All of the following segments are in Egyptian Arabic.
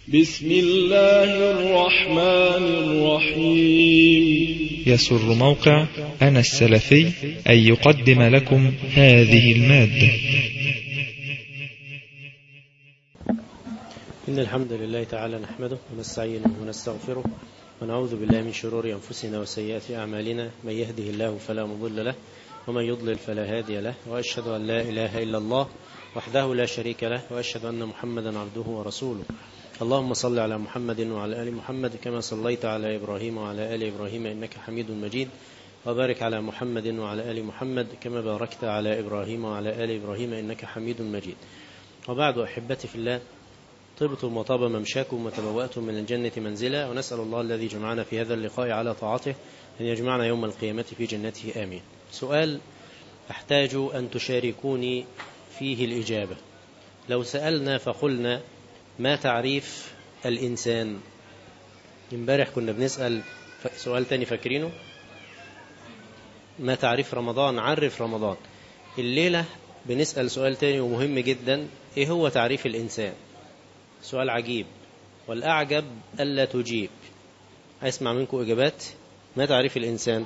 بسم الله الرحمن الرحيم يسر موقع أنا السلفي أن يقدم لكم هذه المادة إن الحمد لله تعالى نحمده ونستعينه ونستغفره ونعوذ بالله من شرور أنفسنا وسيئات أعمالنا من يهده الله فلا مضل له ومن يضلل فلا هادي له وأشهد أن لا إله إلا الله وحده لا شريك له وأشهد أن محمدا عبده ورسوله اللهم صل على محمد وعلى آل محمد كما صليت على إبراهيم وعلى آل إبراهيم إنك حميد مجيد وبارك على محمد وعلى آل محمد كما باركت على إبراهيم وعلى آل إبراهيم إنك حميد مجيد وبعد أحبتي في الله طبتم وطاب ممشاكم وتبوأتم من الجنة منزلا ونسأل الله الذي جمعنا في هذا اللقاء على طاعته أن يجمعنا يوم القيامة في جنته آمين سؤال أحتاج أن تشاركوني فيه الإجابة لو سألنا فقلنا ما تعريف الإنسان امبارح كنا بنسأل سؤال تاني فاكرينه ما تعريف رمضان عرف رمضان الليلة بنسأل سؤال تاني ومهم جدا ايه هو تعريف الإنسان سؤال عجيب والأعجب ألا تجيب أسمع منكم إجابات ما تعريف الإنسان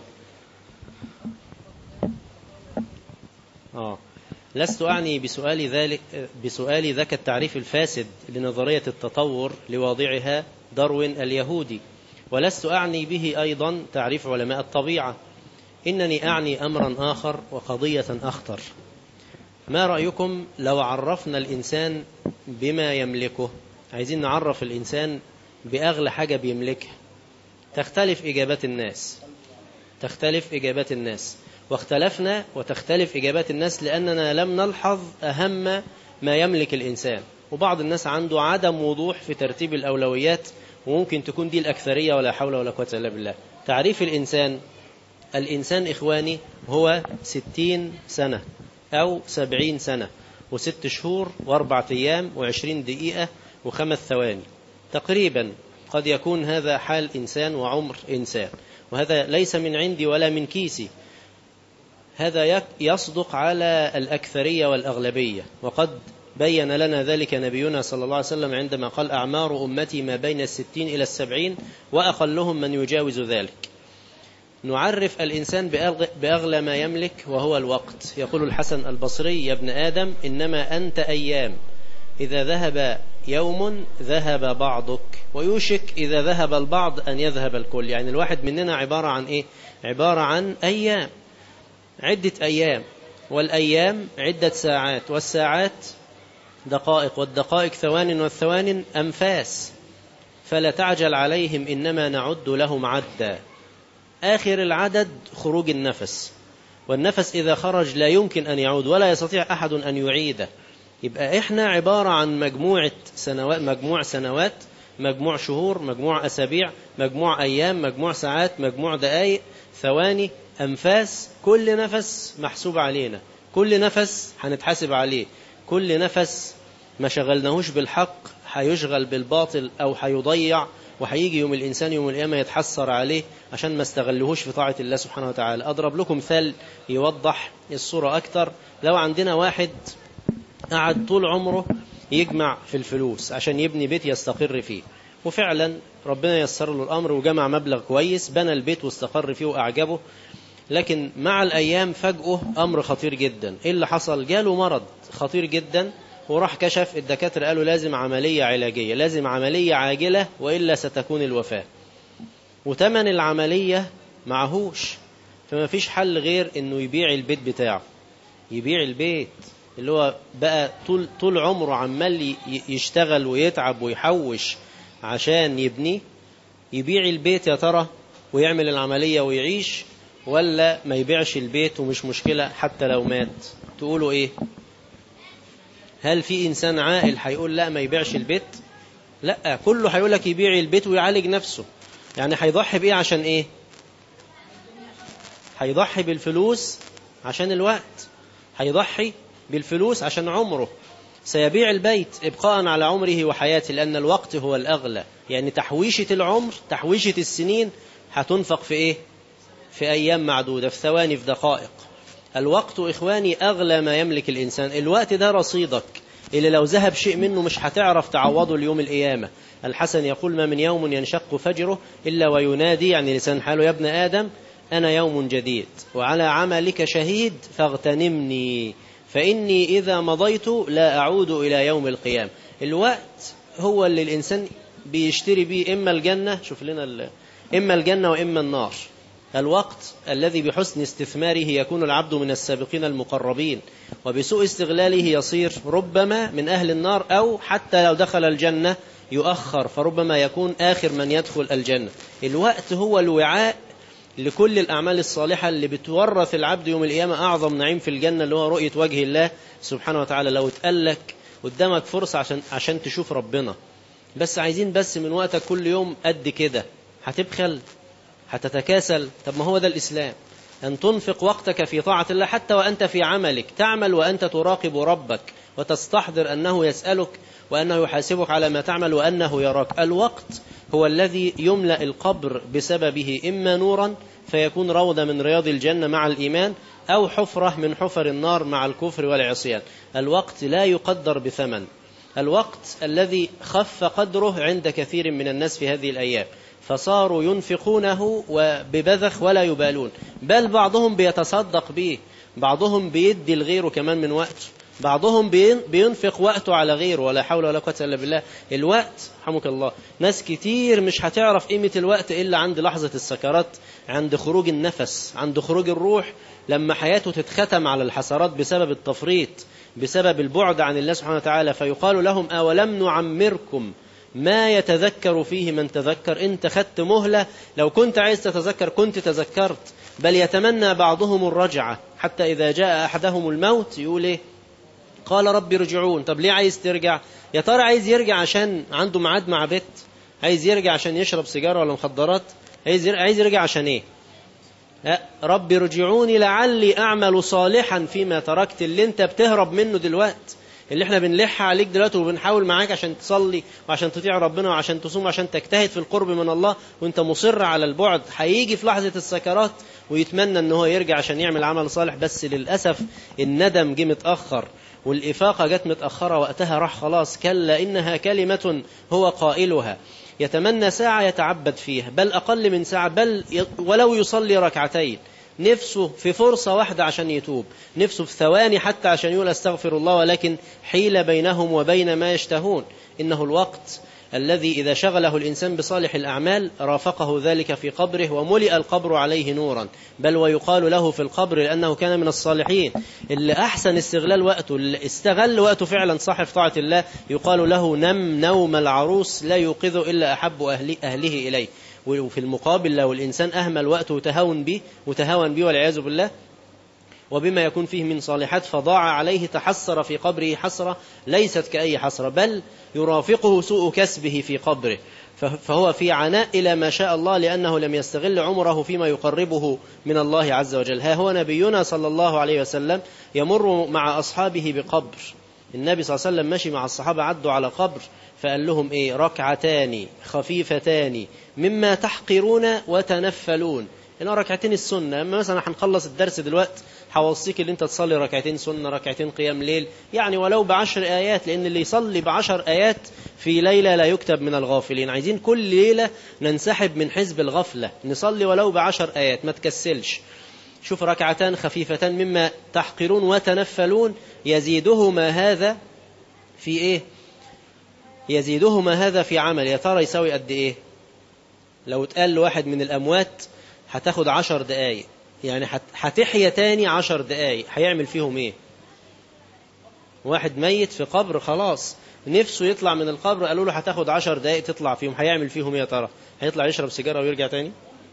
آه لست أعني بسؤال ذلك بسؤال ذاك التعريف الفاسد لنظرية التطور لواضعها داروين اليهودي ولست أعني به أيضا تعريف علماء الطبيعة إنني أعني أمرا آخر وقضية أخطر ما رأيكم لو عرفنا الإنسان بما يملكه عايزين نعرف الإنسان بأغلى حاجة بيملكها تختلف إجابات الناس تختلف إجابات الناس واختلفنا وتختلف إجابات الناس لأننا لم نلحظ أهم ما يملك الإنسان وبعض الناس عنده عدم وضوح في ترتيب الأولويات وممكن تكون دي الأكثرية ولا حول ولا قوة إلا بالله تعريف الإنسان الإنسان إخواني هو ستين سنة أو سبعين سنة وست شهور وأربعة أيام وعشرين دقيقة وخمس ثواني تقريبا قد يكون هذا حال إنسان وعمر إنسان وهذا ليس من عندي ولا من كيسي هذا يصدق على الأكثرية والأغلبية وقد بين لنا ذلك نبينا صلى الله عليه وسلم عندما قال أعمار أمتي ما بين الستين إلى السبعين وأقلهم من يجاوز ذلك نعرف الإنسان بأغلى ما يملك وهو الوقت يقول الحسن البصري يا ابن آدم إنما أنت أيام إذا ذهب يوم ذهب بعضك ويوشك إذا ذهب البعض أن يذهب الكل يعني الواحد مننا عبارة عن إيه عبارة عن أيام عدة أيام والأيام عدة ساعات والساعات دقائق والدقائق ثوان والثوان أنفاس فلا تعجل عليهم إنما نعد لهم عدا آخر العدد خروج النفس والنفس إذا خرج لا يمكن أن يعود ولا يستطيع أحد أن يعيده يبقى إحنا عبارة عن مجموعة سنوات مجموع سنوات مجموع شهور مجموع أسابيع مجموع أيام مجموع ساعات مجموع دقائق ثواني أنفاس كل نفس محسوب علينا كل نفس هنتحاسب عليه كل نفس ما شغلناهوش بالحق هيشغل بالباطل أو هيضيع وهيجي يوم الإنسان يوم القيامة يتحسر عليه عشان ما استغلهوش في طاعة الله سبحانه وتعالى أضرب لكم مثال يوضح الصورة أكتر لو عندنا واحد قعد طول عمره يجمع في الفلوس عشان يبني بيت يستقر فيه وفعلا ربنا يسر له الأمر وجمع مبلغ كويس بنى البيت واستقر فيه وأعجبه لكن مع الأيام فجأه أمر خطير جدا إيه اللي حصل جاله مرض خطير جدا وراح كشف الدكاترة قالوا لازم عملية علاجية لازم عملية عاجلة وإلا ستكون الوفاة وتمن العملية معهوش فما فيش حل غير انه يبيع البيت بتاعه يبيع البيت اللي هو بقى طول, طول عمره عمال يشتغل ويتعب ويحوش عشان يبني يبيع البيت يا ترى ويعمل العملية ويعيش ولا ما يبيعش البيت ومش مشكلة حتى لو مات تقولوا ايه هل في انسان عاقل هيقول لا ما يبيعش البيت لا كله هيقول لك يبيع البيت ويعالج نفسه يعني هيضحي بايه عشان ايه هيضحي بالفلوس عشان الوقت هيضحي بالفلوس عشان عمره سيبيع البيت ابقاء على عمره وحياته لان الوقت هو الاغلى يعني تحويشه العمر تحويشه السنين هتنفق في ايه في ايام معدوده في ثواني في دقائق الوقت إخواني أغلى ما يملك الإنسان الوقت ده رصيدك اللي لو ذهب شيء منه مش هتعرف تعوضه اليوم القيامة الحسن يقول ما من يوم ينشق فجره إلا وينادي يعني لسان حاله يا ابن آدم أنا يوم جديد وعلى عملك شهيد فاغتنمني فإني إذا مضيت لا أعود إلى يوم القيامة الوقت هو اللي الإنسان بيشتري بيه إما الجنة شوف لنا ال... إما الجنة وإما النار الوقت الذي بحسن استثماره يكون العبد من السابقين المقربين وبسوء استغلاله يصير ربما من أهل النار أو حتى لو دخل الجنة يؤخر فربما يكون آخر من يدخل الجنة الوقت هو الوعاء لكل الأعمال الصالحة اللي بتورث العبد يوم القيامة أعظم نعيم في الجنة اللي هو رؤية وجه الله سبحانه وتعالى لو اتقلك قدامك فرصة عشان, عشان تشوف ربنا بس عايزين بس من وقتك كل يوم قد كده هتبخل هتتكاسل طب ما هو ده الإسلام أن تنفق وقتك في طاعة الله حتى وأنت في عملك تعمل وأنت تراقب ربك وتستحضر أنه يسألك وأنه يحاسبك على ما تعمل وأنه يراك الوقت هو الذي يملأ القبر بسببه إما نورا فيكون روضة من رياض الجنة مع الإيمان أو حفرة من حفر النار مع الكفر والعصيان الوقت لا يقدر بثمن الوقت الذي خف قدره عند كثير من الناس في هذه الأيام فصاروا ينفقونه وببذخ ولا يبالون بل بعضهم بيتصدق به بعضهم بيدي الغير كمان من وقته بعضهم بينفق وقته على غيره ولا حول ولا قوة إلا بالله الوقت حمك الله ناس كتير مش هتعرف قيمة الوقت إلا عند لحظة السكرات عند خروج النفس عند خروج الروح لما حياته تتختم على الحسرات بسبب التفريط بسبب البعد عن الله سبحانه وتعالى فيقال لهم أولم نعمركم ما يتذكر فيه من تذكر انت خدت مهلة لو كنت عايز تتذكر كنت تذكرت بل يتمنى بعضهم الرجعة حتى إذا جاء أحدهم الموت يقول إيه قال رب رجعون طب ليه عايز ترجع يا ترى عايز يرجع عشان عنده ميعاد مع بيت عايز يرجع عشان يشرب سيجارة ولا مخدرات عايز عايز يرجع عشان ايه رب رجعوني لعلي أعمل صالحا فيما تركت اللي انت بتهرب منه دلوقتي اللي احنا بنلح عليك دلوقتي وبنحاول معاك عشان تصلي وعشان تطيع ربنا وعشان تصوم وعشان تجتهد في القرب من الله وانت مصر على البعد هيجي في لحظة السكرات ويتمنى ان هو يرجع عشان يعمل عمل صالح بس للأسف الندم جه متأخر والإفاقة جت متأخرة وقتها راح خلاص كلا إنها كلمة هو قائلها يتمنى ساعة يتعبد فيها بل أقل من ساعة بل ولو يصلي ركعتين نفسه في فرصة واحدة عشان يتوب نفسه في ثواني حتى عشان يقول استغفر الله ولكن حيل بينهم وبين ما يشتهون إنه الوقت الذي إذا شغله الإنسان بصالح الأعمال رافقه ذلك في قبره وملئ القبر عليه نورا بل ويقال له في القبر لأنه كان من الصالحين اللي أحسن استغلال وقته اللي استغل وقته فعلا صح في طاعة الله يقال له نم نوم العروس لا يوقظ إلا أحب أهله, أهله إليه وفي المقابل لو الإنسان أهمل وقته وتهاون به وتهاون به والعياذ بالله وبما يكون فيه من صالحات فضاع عليه تحسر في قبره حسرة ليست كأي حسرة بل يرافقه سوء كسبه في قبره فهو في عناء إلى ما شاء الله لأنه لم يستغل عمره فيما يقربه من الله عز وجل ها هو نبينا صلى الله عليه وسلم يمر مع أصحابه بقبر النبي صلى الله عليه وسلم ماشي مع الصحابة عدوا على قبر فقال لهم إيه ركعتان خفيفتان مما تحقرون وتنفلون هنا ركعتين السنة أما مثلا هنخلص الدرس دلوقتي هوصيك اللي انت تصلي ركعتين سنة ركعتين قيام ليل يعني ولو بعشر آيات لأن اللي يصلي بعشر آيات في ليلة لا يكتب من الغافلين عايزين كل ليلة ننسحب من حزب الغفلة نصلي ولو بعشر آيات ما تكسلش شوف ركعتان خفيفتان مما تحقرون وتنفلون يزيدهما هذا في ايه يزيدهما هذا في عمل يا ترى يساوي قد ايه لو اتقال لواحد من الأموات هتاخد عشر دقايق يعني هتحيا تاني عشر دقايق هيعمل فيهم ايه واحد ميت في قبر خلاص نفسه يطلع من القبر قالوا له هتاخد عشر دقايق تطلع فيهم هيعمل فيهم ايه يا ترى هيطلع يشرب سيجارة ويرجع تاني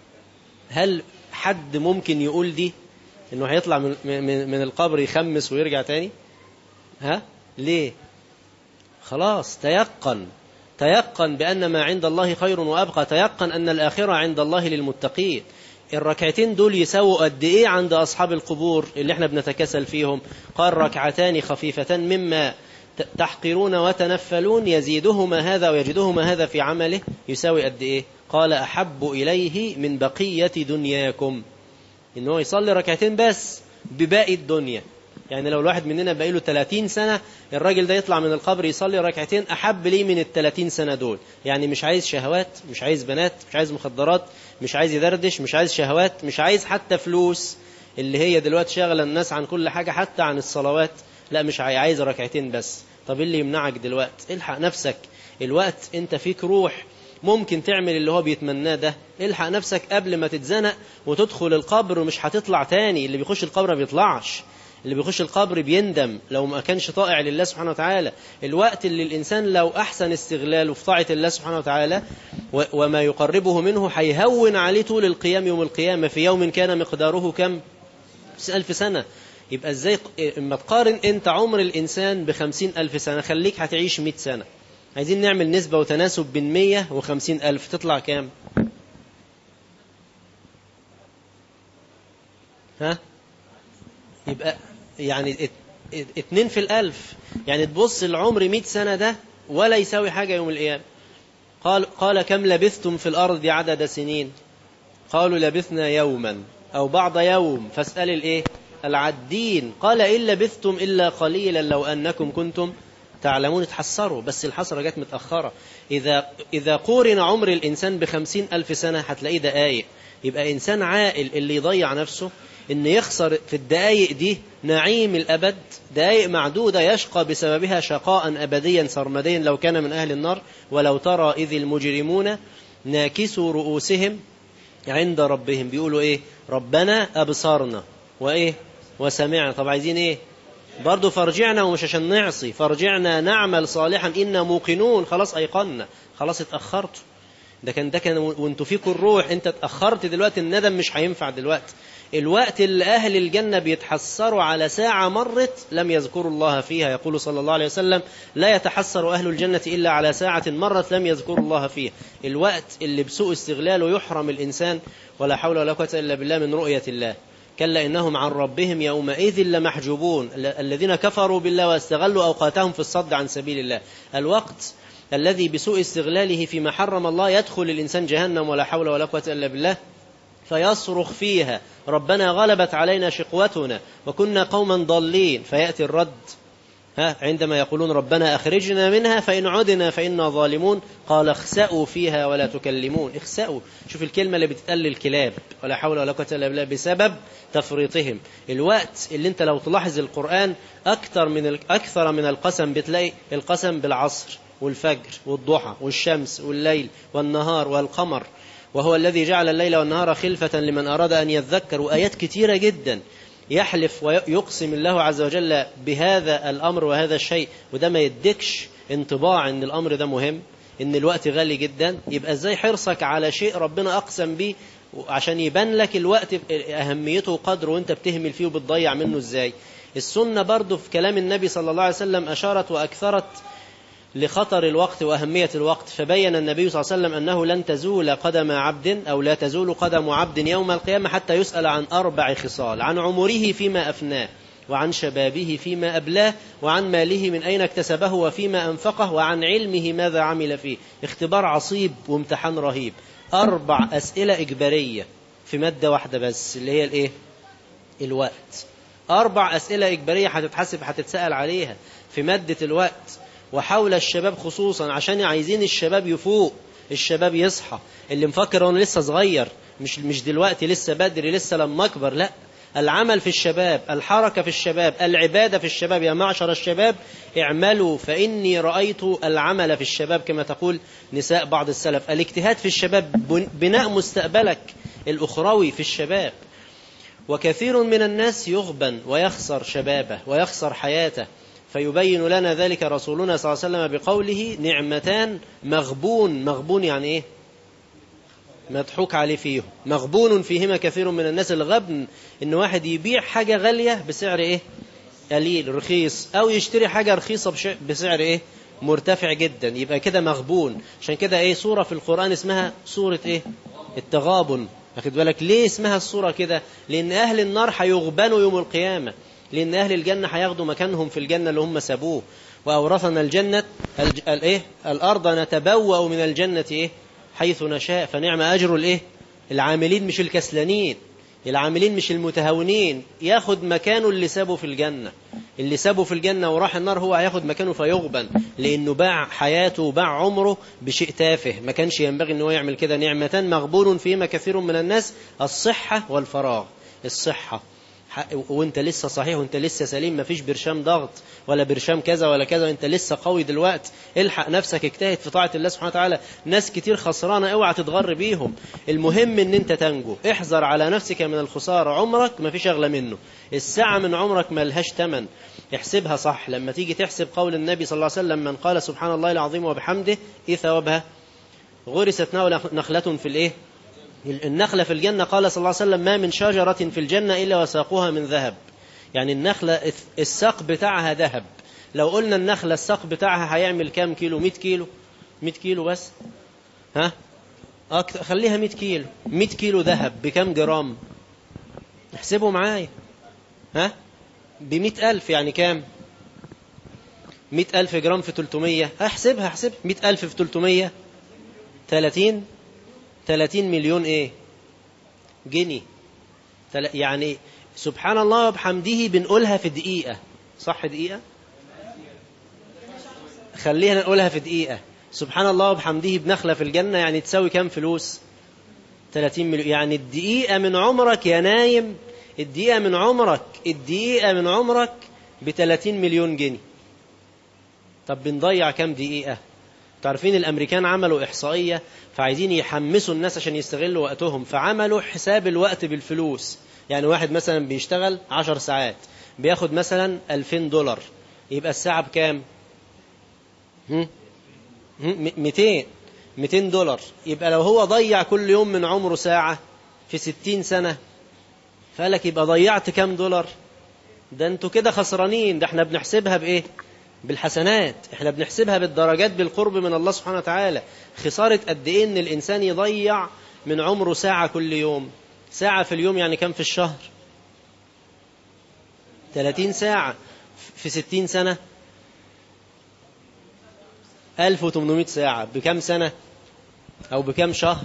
هل حد ممكن يقول دي انه هيطلع من, من, من القبر يخمس ويرجع تاني ها ليه خلاص تيقن تيقن بأن ما عند الله خير وأبقى تيقن أن الآخرة عند الله للمتقين الركعتين دول يساووا قد إيه عند أصحاب القبور اللي احنا بنتكسل فيهم قال ركعتان خفيفتان مما تحقرون وتنفلون يزيدهما هذا ويجدهما هذا في عمله يساوي قد إيه قال أحب إليه من بقية دنياكم إن هو يصلي ركعتين بس بباقي الدنيا يعني لو الواحد مننا بقى له 30 سنة الراجل ده يطلع من القبر يصلي ركعتين أحب ليه من ال 30 سنة دول يعني مش عايز شهوات مش عايز بنات مش عايز مخدرات مش عايز يدردش مش عايز شهوات مش عايز حتى فلوس اللي هي دلوقتي شاغلة الناس عن كل حاجة حتى عن الصلوات لا مش عايز ركعتين بس طب إيه اللي يمنعك دلوقتي الحق نفسك الوقت انت فيك روح ممكن تعمل اللي هو بيتمناه ده الحق نفسك قبل ما تتزنق وتدخل القبر ومش هتطلع تاني اللي بيخش القبر ما بيطلعش اللي بيخش القبر بيندم لو ما كانش طائع لله سبحانه وتعالى الوقت اللي الإنسان لو أحسن استغلاله في طاعة الله سبحانه وتعالى وما يقربه منه هيهون عليه طول القيام يوم القيامة في يوم كان مقداره كم ألف سنة يبقى ازاي اما تقارن انت عمر الإنسان بخمسين ألف سنة خليك هتعيش مئة سنة عايزين نعمل نسبة وتناسب بين مية وخمسين ألف تطلع كام ها يبقى يعني ات ات اتنين في الألف يعني تبص العمر مئة سنة ده ولا يساوي حاجة يوم القيامة قال, قال كم لبثتم في الأرض عدد سنين قالوا لبثنا يوما أو بعض يوم فاسأل الإيه العدين قال إن لبثتم إلا قليلا لو أنكم كنتم تعلمون تحسروا بس الحسرة جت متأخرة إذا, إذا قورن عمر الإنسان بخمسين ألف سنة هتلاقيه دقايق يبقى إنسان عاقل اللي يضيع نفسه إن يخسر في الدقايق دي نعيم الأبد دقايق معدودة يشقى بسببها شقاء أبديا سرمديا لو كان من أهل النار ولو ترى إذ المجرمون ناكسوا رؤوسهم عند ربهم بيقولوا إيه ربنا أبصرنا وإيه وسمعنا طب عايزين إيه برضو فرجعنا ومش عشان نعصي فرجعنا نعمل صالحا إنا موقنون خلاص أيقنا خلاص اتأخرتوا ده كان ده كان وانتوا فيكم الروح انت اتأخرت دلوقتي الندم مش هينفع دلوقتي الوقت اللي أهل الجنة بيتحسروا على ساعة مرت لم يذكروا الله فيها يقول صلى الله عليه وسلم لا يتحسر أهل الجنة إلا على ساعة مرت لم يذكروا الله فيها الوقت اللي بسوء استغلاله يحرم الإنسان ولا حول ولا قوة إلا بالله من رؤية الله كلا إنهم عن ربهم يومئذ لمحجوبون الذين كفروا بالله واستغلوا أوقاتهم في الصد عن سبيل الله الوقت الذي بسوء استغلاله فيما حرم الله يدخل الإنسان جهنم ولا حول ولا قوة إلا بالله فيصرخ فيها ربنا غلبت علينا شقوتنا وكنا قوما ضالين فيأتي الرد ها عندما يقولون ربنا أخرجنا منها فإن عدنا فإنا ظالمون قال اخسأوا فيها ولا تكلمون اخسأوا شوف الكلمة اللي بتتقال للكلاب ولا حول ولا قوة إلا بالله بسبب تفريطهم الوقت اللي انت لو تلاحظ القرآن أكثر من أكثر من القسم بتلاقي القسم بالعصر والفجر والضحى والشمس والليل والنهار والقمر وهو الذي جعل الليل والنهار خلفة لمن أراد أن يذكر وآيات كثيرة جدا يحلف ويقسم الله عز وجل بهذا الأمر وهذا الشيء وده ما يدكش انطباع ان الأمر ده مهم ان الوقت غالي جدا يبقى ازاي حرصك على شيء ربنا أقسم به عشان يبان لك الوقت أهميته وقدره وانت بتهمل فيه وبتضيع منه ازاي السنة برضو في كلام النبي صلى الله عليه وسلم أشارت وأكثرت لخطر الوقت وأهمية الوقت فبين النبي صلى الله عليه وسلم أنه لن تزول قدم عبد أو لا تزول قدم عبد يوم القيامة حتى يسأل عن أربع خصال عن عمره فيما أفناه وعن شبابه فيما أبلاه وعن ماله من أين اكتسبه وفيما أنفقه وعن علمه ماذا عمل فيه اختبار عصيب وامتحان رهيب أربع أسئلة إجبارية في مادة واحدة بس اللي هي الإيه؟ الوقت أربع أسئلة إجبارية هتتحسب هتتسأل عليها في مادة الوقت وحول الشباب خصوصا عشان عايزين الشباب يفوق الشباب يصحى اللي مفكر انه لسه صغير مش مش دلوقتي لسه بدري لسه لما اكبر لا العمل في الشباب الحركة في الشباب العبادة في الشباب يا معشر الشباب اعملوا فإني رأيت العمل في الشباب كما تقول نساء بعض السلف الاجتهاد في الشباب بناء مستقبلك الأخروي في الشباب وكثير من الناس يغبن ويخسر شبابه ويخسر حياته فيبين لنا ذلك رسولنا صلى الله عليه وسلم بقوله نعمتان مغبون مغبون يعني ايه مضحوك عليه فيهم مغبون فيهما كثير من الناس الغبن ان واحد يبيع حاجة غالية بسعر ايه قليل رخيص او يشتري حاجة رخيصة بسعر ايه مرتفع جدا يبقى كده مغبون عشان كده ايه سورة في القرآن اسمها سورة ايه التغابن واخد بالك ليه اسمها السورة كده لان اهل النار هيغبنوا يوم القيامة لأن أهل الجنة هياخدوا مكانهم في الجنة اللي هم سابوه وأورثنا الجنة الج... الإيه؟ الأرض نتبوأ من الجنة إيه؟ حيث نشاء فنعم أجر الإيه؟ العاملين مش الكسلانين العاملين مش المتهاونين ياخد مكانه اللي سابه في الجنة اللي سابه في الجنة وراح النار هو هياخد مكانه فيغبن لأنه باع حياته وباع عمره بشيء تافه ما كانش ينبغي أنه يعمل كده نعمتان مغبون فيما كثير من الناس الصحة والفراغ الصحة وانت لسه صحيح وانت لسه سليم مفيش برشام ضغط ولا برشام كذا ولا كذا وانت لسه قوي دلوقت الحق نفسك اجتهد في طاعة الله سبحانه وتعالى ناس كتير خسرانة اوعى تتغر بيهم المهم ان انت تنجو احذر على نفسك من الخسارة عمرك مفيش اغلى منه الساعة من عمرك ملهاش تمن احسبها صح لما تيجي تحسب قول النبي صلى الله عليه وسلم من قال سبحان الله العظيم وبحمده ايه ثوابها غرست نخلة في الايه النخلة في الجنة قال صلى الله عليه وسلم ما من شجرة في الجنة إلا وساقها من ذهب يعني النخلة الساق بتاعها ذهب لو قلنا النخلة الساق بتاعها هيعمل كام كيلو 100 كيلو 100 كيلو بس ها أكتر خليها 100 كيلو 100 كيلو ذهب بكام جرام احسبوا معايا ها ب 100 ألف يعني كام 100 ألف جرام في 300 احسبها احسب 100 ألف في 300 30 30 مليون ايه جنيه يعني سبحان الله وبحمده بنقولها في دقيقة صح دقيقة خلينا نقولها في دقيقة سبحان الله وبحمده بنخلة في الجنة يعني تساوي كام فلوس 30 مليون يعني الدقيقة من عمرك يا نايم الدقيقة من عمرك الدقيقة من عمرك ب 30 مليون جنيه طب بنضيع كام دقيقة تعرفين الأمريكان عملوا إحصائية فعايزين يحمسوا الناس عشان يستغلوا وقتهم فعملوا حساب الوقت بالفلوس يعني واحد مثلا بيشتغل عشر ساعات بياخد مثلا ألفين دولار يبقى الساعة بكام ميتين ميتين دولار يبقى لو هو ضيع كل يوم من عمره ساعة في ستين سنة فقالك يبقى ضيعت كام دولار ده انتوا كده خسرانين ده احنا بنحسبها بايه بالحسنات احنا بنحسبها بالدرجات بالقرب من الله سبحانه وتعالى خسارة قد ايه ان الانسان يضيع من عمره ساعة كل يوم ساعة في اليوم يعني كم في الشهر 30 ساعة في 60 سنة 1800 ساعة بكم سنة او بكم شهر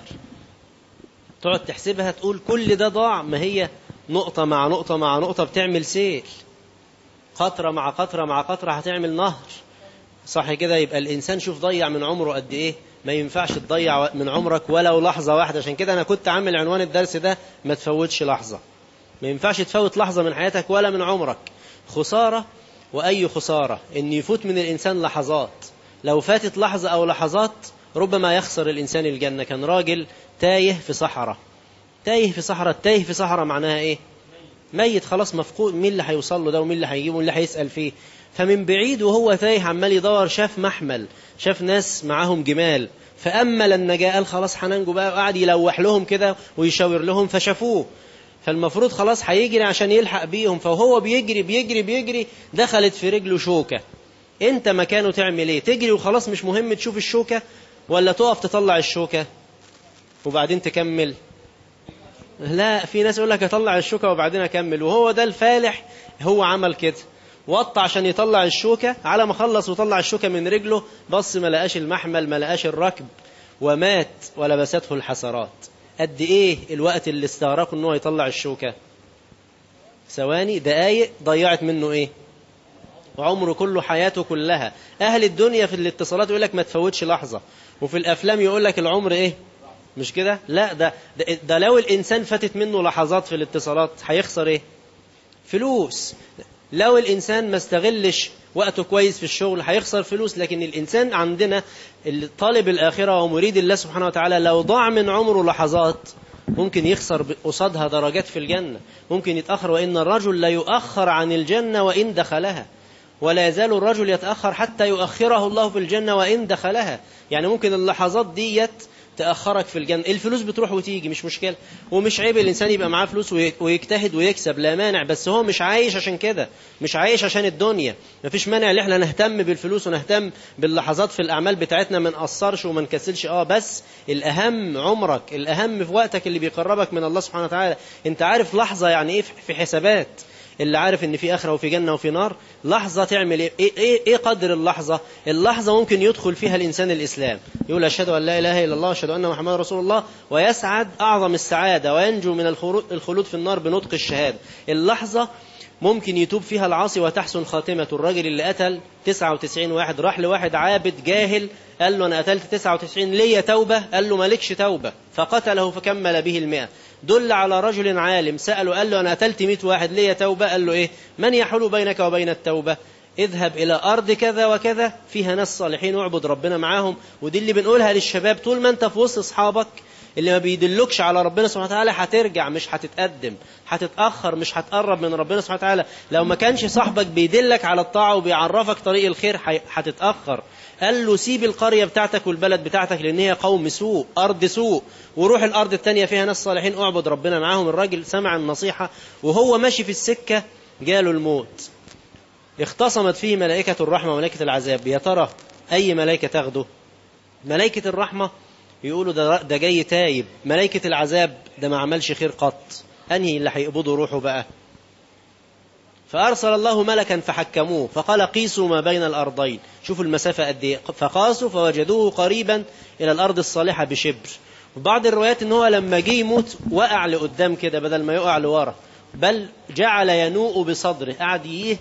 تقعد تحسبها تقول كل ده ضاع ما هي نقطة مع نقطة مع نقطة بتعمل سيل قطرة مع قطرة مع قطرة هتعمل نهر صح كده يبقى الإنسان شوف ضيع من عمره قد إيه ما ينفعش تضيع من عمرك ولو لحظة واحدة عشان كده أنا كنت عامل عنوان الدرس ده ما تفوتش لحظة ما ينفعش تفوت لحظة من حياتك ولا من عمرك خسارة وأي خسارة إن يفوت من الإنسان لحظات لو فاتت لحظة أو لحظات ربما يخسر الإنسان الجنة كان راجل تايه في صحراء تايه في صحراء تايه في صحراء معناها إيه ميت خلاص مفقود مين اللي هيوصل له ده ومين اللي هيجيبه واللي هيسأل فيه فمن بعيد وهو تايه عمال يدور شاف محمل شاف ناس معاهم جمال فأمل النجاة قال خلاص هننجو بقى وقعد يلوح لهم كده ويشاور لهم فشافوه فالمفروض خلاص هيجري عشان يلحق بيهم فهو بيجري بيجري بيجري دخلت في رجله شوكة انت مكانه تعمل ايه تجري وخلاص مش مهم تشوف الشوكة ولا تقف تطلع الشوكة وبعدين تكمل لا في ناس يقول لك اطلع الشوكة وبعدين اكمل وهو ده الفالح هو عمل كده وطى عشان يطلع الشوكة على ما خلص وطلع الشوكة من رجله بص ما لقاش المحمل ما لقاش الركب ومات ولبسته الحسرات قد ايه الوقت اللي استغرقه ان هو يطلع الشوكة ثواني دقايق ضيعت منه ايه عمره كله حياته كلها اهل الدنيا في الاتصالات يقول لك ما تفوتش لحظة وفي الافلام يقول لك العمر ايه مش كده لا ده, ده ده لو الانسان فاتت منه لحظات في الاتصالات هيخسر ايه فلوس لو الانسان ما استغلش وقته كويس في الشغل هيخسر فلوس لكن الانسان عندنا طالب الاخره ومريد الله سبحانه وتعالى لو ضاع من عمره لحظات ممكن يخسر قصادها درجات في الجنه ممكن يتاخر وان الرجل لا يؤخر عن الجنه وان دخلها ولا يزال الرجل يتاخر حتى يؤخره الله في الجنه وان دخلها يعني ممكن اللحظات ديت تأخرك في الجنة الفلوس بتروح وتيجي مش مشكلة ومش عيب الإنسان يبقى معاه فلوس ويجتهد ويكسب لا مانع بس هو مش عايش عشان كده مش عايش عشان الدنيا مفيش مانع ان احنا نهتم بالفلوس ونهتم باللحظات في الأعمال بتاعتنا ما نقصرش وما نكسلش اه بس الأهم عمرك الأهم في وقتك اللي بيقربك من الله سبحانه وتعالى انت عارف لحظة يعني ايه في حسابات اللي عارف ان في اخره وفي جنه وفي نار لحظه تعمل ايه ايه, إيه, إيه قدر اللحظه اللحظه ممكن يدخل فيها الانسان الاسلام يقول اشهد ان لا اله الا الله واشهد ان محمد رسول الله ويسعد اعظم السعاده وينجو من الخلود في النار بنطق الشهاده اللحظه ممكن يتوب فيها العاصي وتحسن خاتمة الراجل اللي قتل 99 واحد راح لواحد عابد جاهل قال له أنا قتلت 99 ليا توبة قال له مالكش توبة فقتله فكمل به المئة دل على رجل عالم سأله قال له أنا قتلت 100 واحد ليا توبة قال له إيه من يحول بينك وبين التوبة اذهب إلى أرض كذا وكذا فيها ناس صالحين واعبد ربنا معاهم ودي اللي بنقولها للشباب طول ما أنت في وسط أصحابك اللي ما بيدلكش على ربنا سبحانه وتعالى هترجع مش هتتقدم هتتأخر مش هتقرب من ربنا سبحانه وتعالى لو ما كانش صاحبك بيدلك على الطاعة وبيعرفك طريق الخير هتتأخر قال له سيب القرية بتاعتك والبلد بتاعتك لأن هي قوم سوء أرض سوء وروح الأرض التانية فيها ناس صالحين اعبد ربنا معاهم الراجل سمع النصيحة وهو ماشي في السكة جاله الموت اختصمت فيه ملائكة الرحمة وملائكة العذاب يا ترى أي ملائكة تاخده ملائكة الرحمة يقولوا ده, ده جاي تايب ملائكة العذاب ده ما عملش خير قط أنهي اللي هيقبضوا روحه بقى فأرسل الله ملكا فحكموه فقال قيسوا ما بين الأرضين شوفوا المسافة قد ايه فقاسوا فوجدوه قريبا إلى الأرض الصالحة بشبر وبعض الروايات ان هو لما جه يموت وقع لقدام كده بدل ما يقع لورا بل جعل ينوء بصدره قعد يه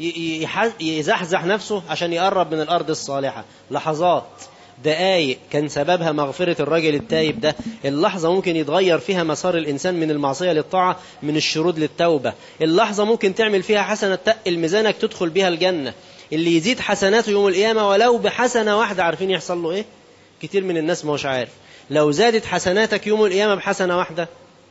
يزحزح نفسه عشان يقرب من الأرض الصالحة لحظات دقايق كان سببها مغفرة الرجل التايب ده اللحظة ممكن يتغير فيها مسار الإنسان من المعصية للطاعة من الشرود للتوبة اللحظة ممكن تعمل فيها حسنة تقل ميزانك تدخل بها الجنة اللي يزيد حسناته يوم القيامة ولو بحسنة واحدة عارفين يحصل له إيه كتير من الناس ما هوش عارف لو زادت حسناتك يوم القيامة بحسنة واحدة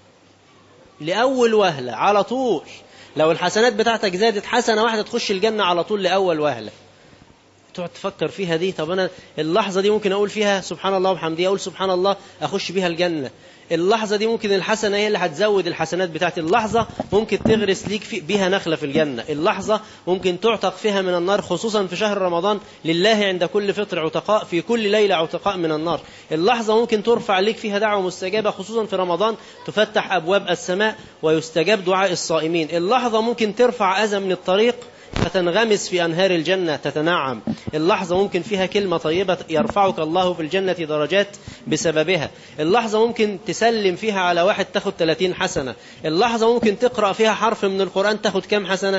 لأول وهلة على طول لو الحسنات بتاعتك زادت حسنة واحدة تخش الجنة على طول لأول وهلة تقعد تفكر فيها دي طب أنا اللحظة دي ممكن أقول فيها سبحان الله وبحمده أقول سبحان الله أخش بيها الجنة اللحظة دي ممكن الحسنة هي اللي هتزود الحسنات بتاعت اللحظة ممكن تغرس ليك في بيها نخلة في الجنة اللحظة ممكن تعتق فيها من النار خصوصا في شهر رمضان لله عند كل فطر عتقاء في كل ليلة عتقاء من النار اللحظة ممكن ترفع ليك فيها دعوة مستجابة خصوصا في رمضان تفتح أبواب السماء ويستجاب دعاء الصائمين اللحظة ممكن ترفع أذى من الطريق فتنغمس في أنهار الجنة تتنعم اللحظة ممكن فيها كلمة طيبة يرفعك الله في الجنة درجات بسببها اللحظة ممكن تسلم فيها على واحد تاخد 30 حسنة اللحظة ممكن تقرأ فيها حرف من القرآن تاخد كم حسنة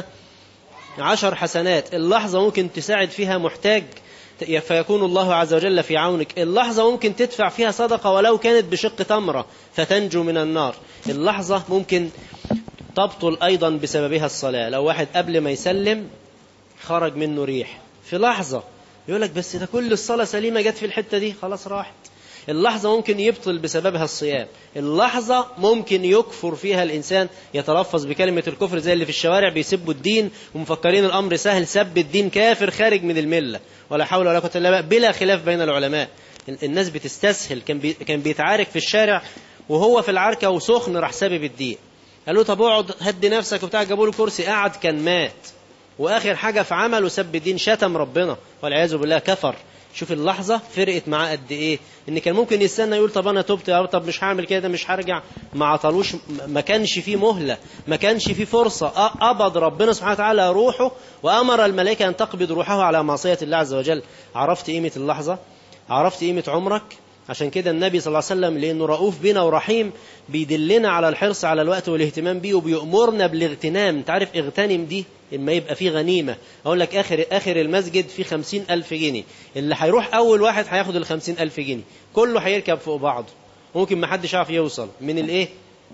عشر حسنات اللحظة ممكن تساعد فيها محتاج فيكون الله عز وجل في عونك اللحظة ممكن تدفع فيها صدقة ولو كانت بشق تمرة فتنجو من النار اللحظة ممكن تبطل أيضا بسببها الصلاة لو واحد قبل ما يسلم خرج منه ريح في لحظة يقول لك بس ده كل الصلاة سليمة جت في الحتة دي خلاص راحت اللحظة ممكن يبطل بسببها الصيام اللحظة ممكن يكفر فيها الإنسان يتلفظ بكلمة الكفر زي اللي في الشوارع بيسبوا الدين ومفكرين الأمر سهل سب الدين كافر خارج من الملة ولا حول ولا قوة إلا بالله بلا خلاف بين العلماء الناس بتستسهل كان بي كان بيتعارك في الشارع وهو في العركة وسخن راح سبب الدين قالوا طب اقعد هدي نفسك وبتاع جابوا له كرسي قعد كان مات واخر حاجه في عمله سب الدين شتم ربنا والعياذ بالله كفر شوف اللحظة فرقت معاه قد ايه ان كان ممكن يستنى يقول طب انا تبت يا رب طب مش هعمل كده مش هرجع ما عطلوش ما كانش فيه مهلة ما كانش فيه فرصة قبض ربنا سبحانه وتعالى روحه وامر الملائكة ان تقبض روحه على معصية الله عز وجل عرفت قيمة اللحظة عرفت قيمة عمرك عشان كده النبي صلى الله عليه وسلم لأنه رؤوف بنا ورحيم بيدلنا على الحرص على الوقت والاهتمام بيه وبيأمرنا بالاغتنام انت عارف اغتنم دي اما يبقى فيه غنيمة أقول لك آخر, آخر المسجد فيه خمسين ألف جنيه اللي هيروح أول واحد هياخد الخمسين ألف جنيه كله هيركب فوق بعضه ممكن ما حدش يعرف يوصل من الايه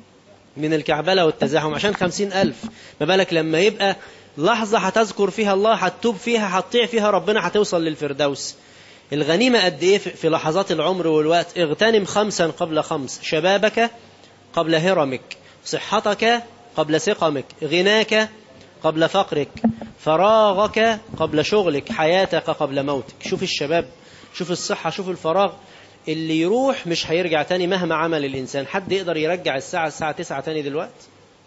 من الكعبلة والتزاحم عشان خمسين ألف ما بالك لما يبقى لحظة هتذكر فيها الله هتتوب فيها هتطيع فيها ربنا هتوصل للفردوس الغنيمة قد إيه في لحظات العمر والوقت اغتنم خمسا قبل خمس شبابك قبل هرمك صحتك قبل سقمك غناك قبل فقرك فراغك قبل شغلك حياتك قبل موتك شوف الشباب شوف الصحة شوف الفراغ اللي يروح مش هيرجع تاني مهما عمل الإنسان حد يقدر يرجع الساعة الساعة تسعة تاني دلوقتي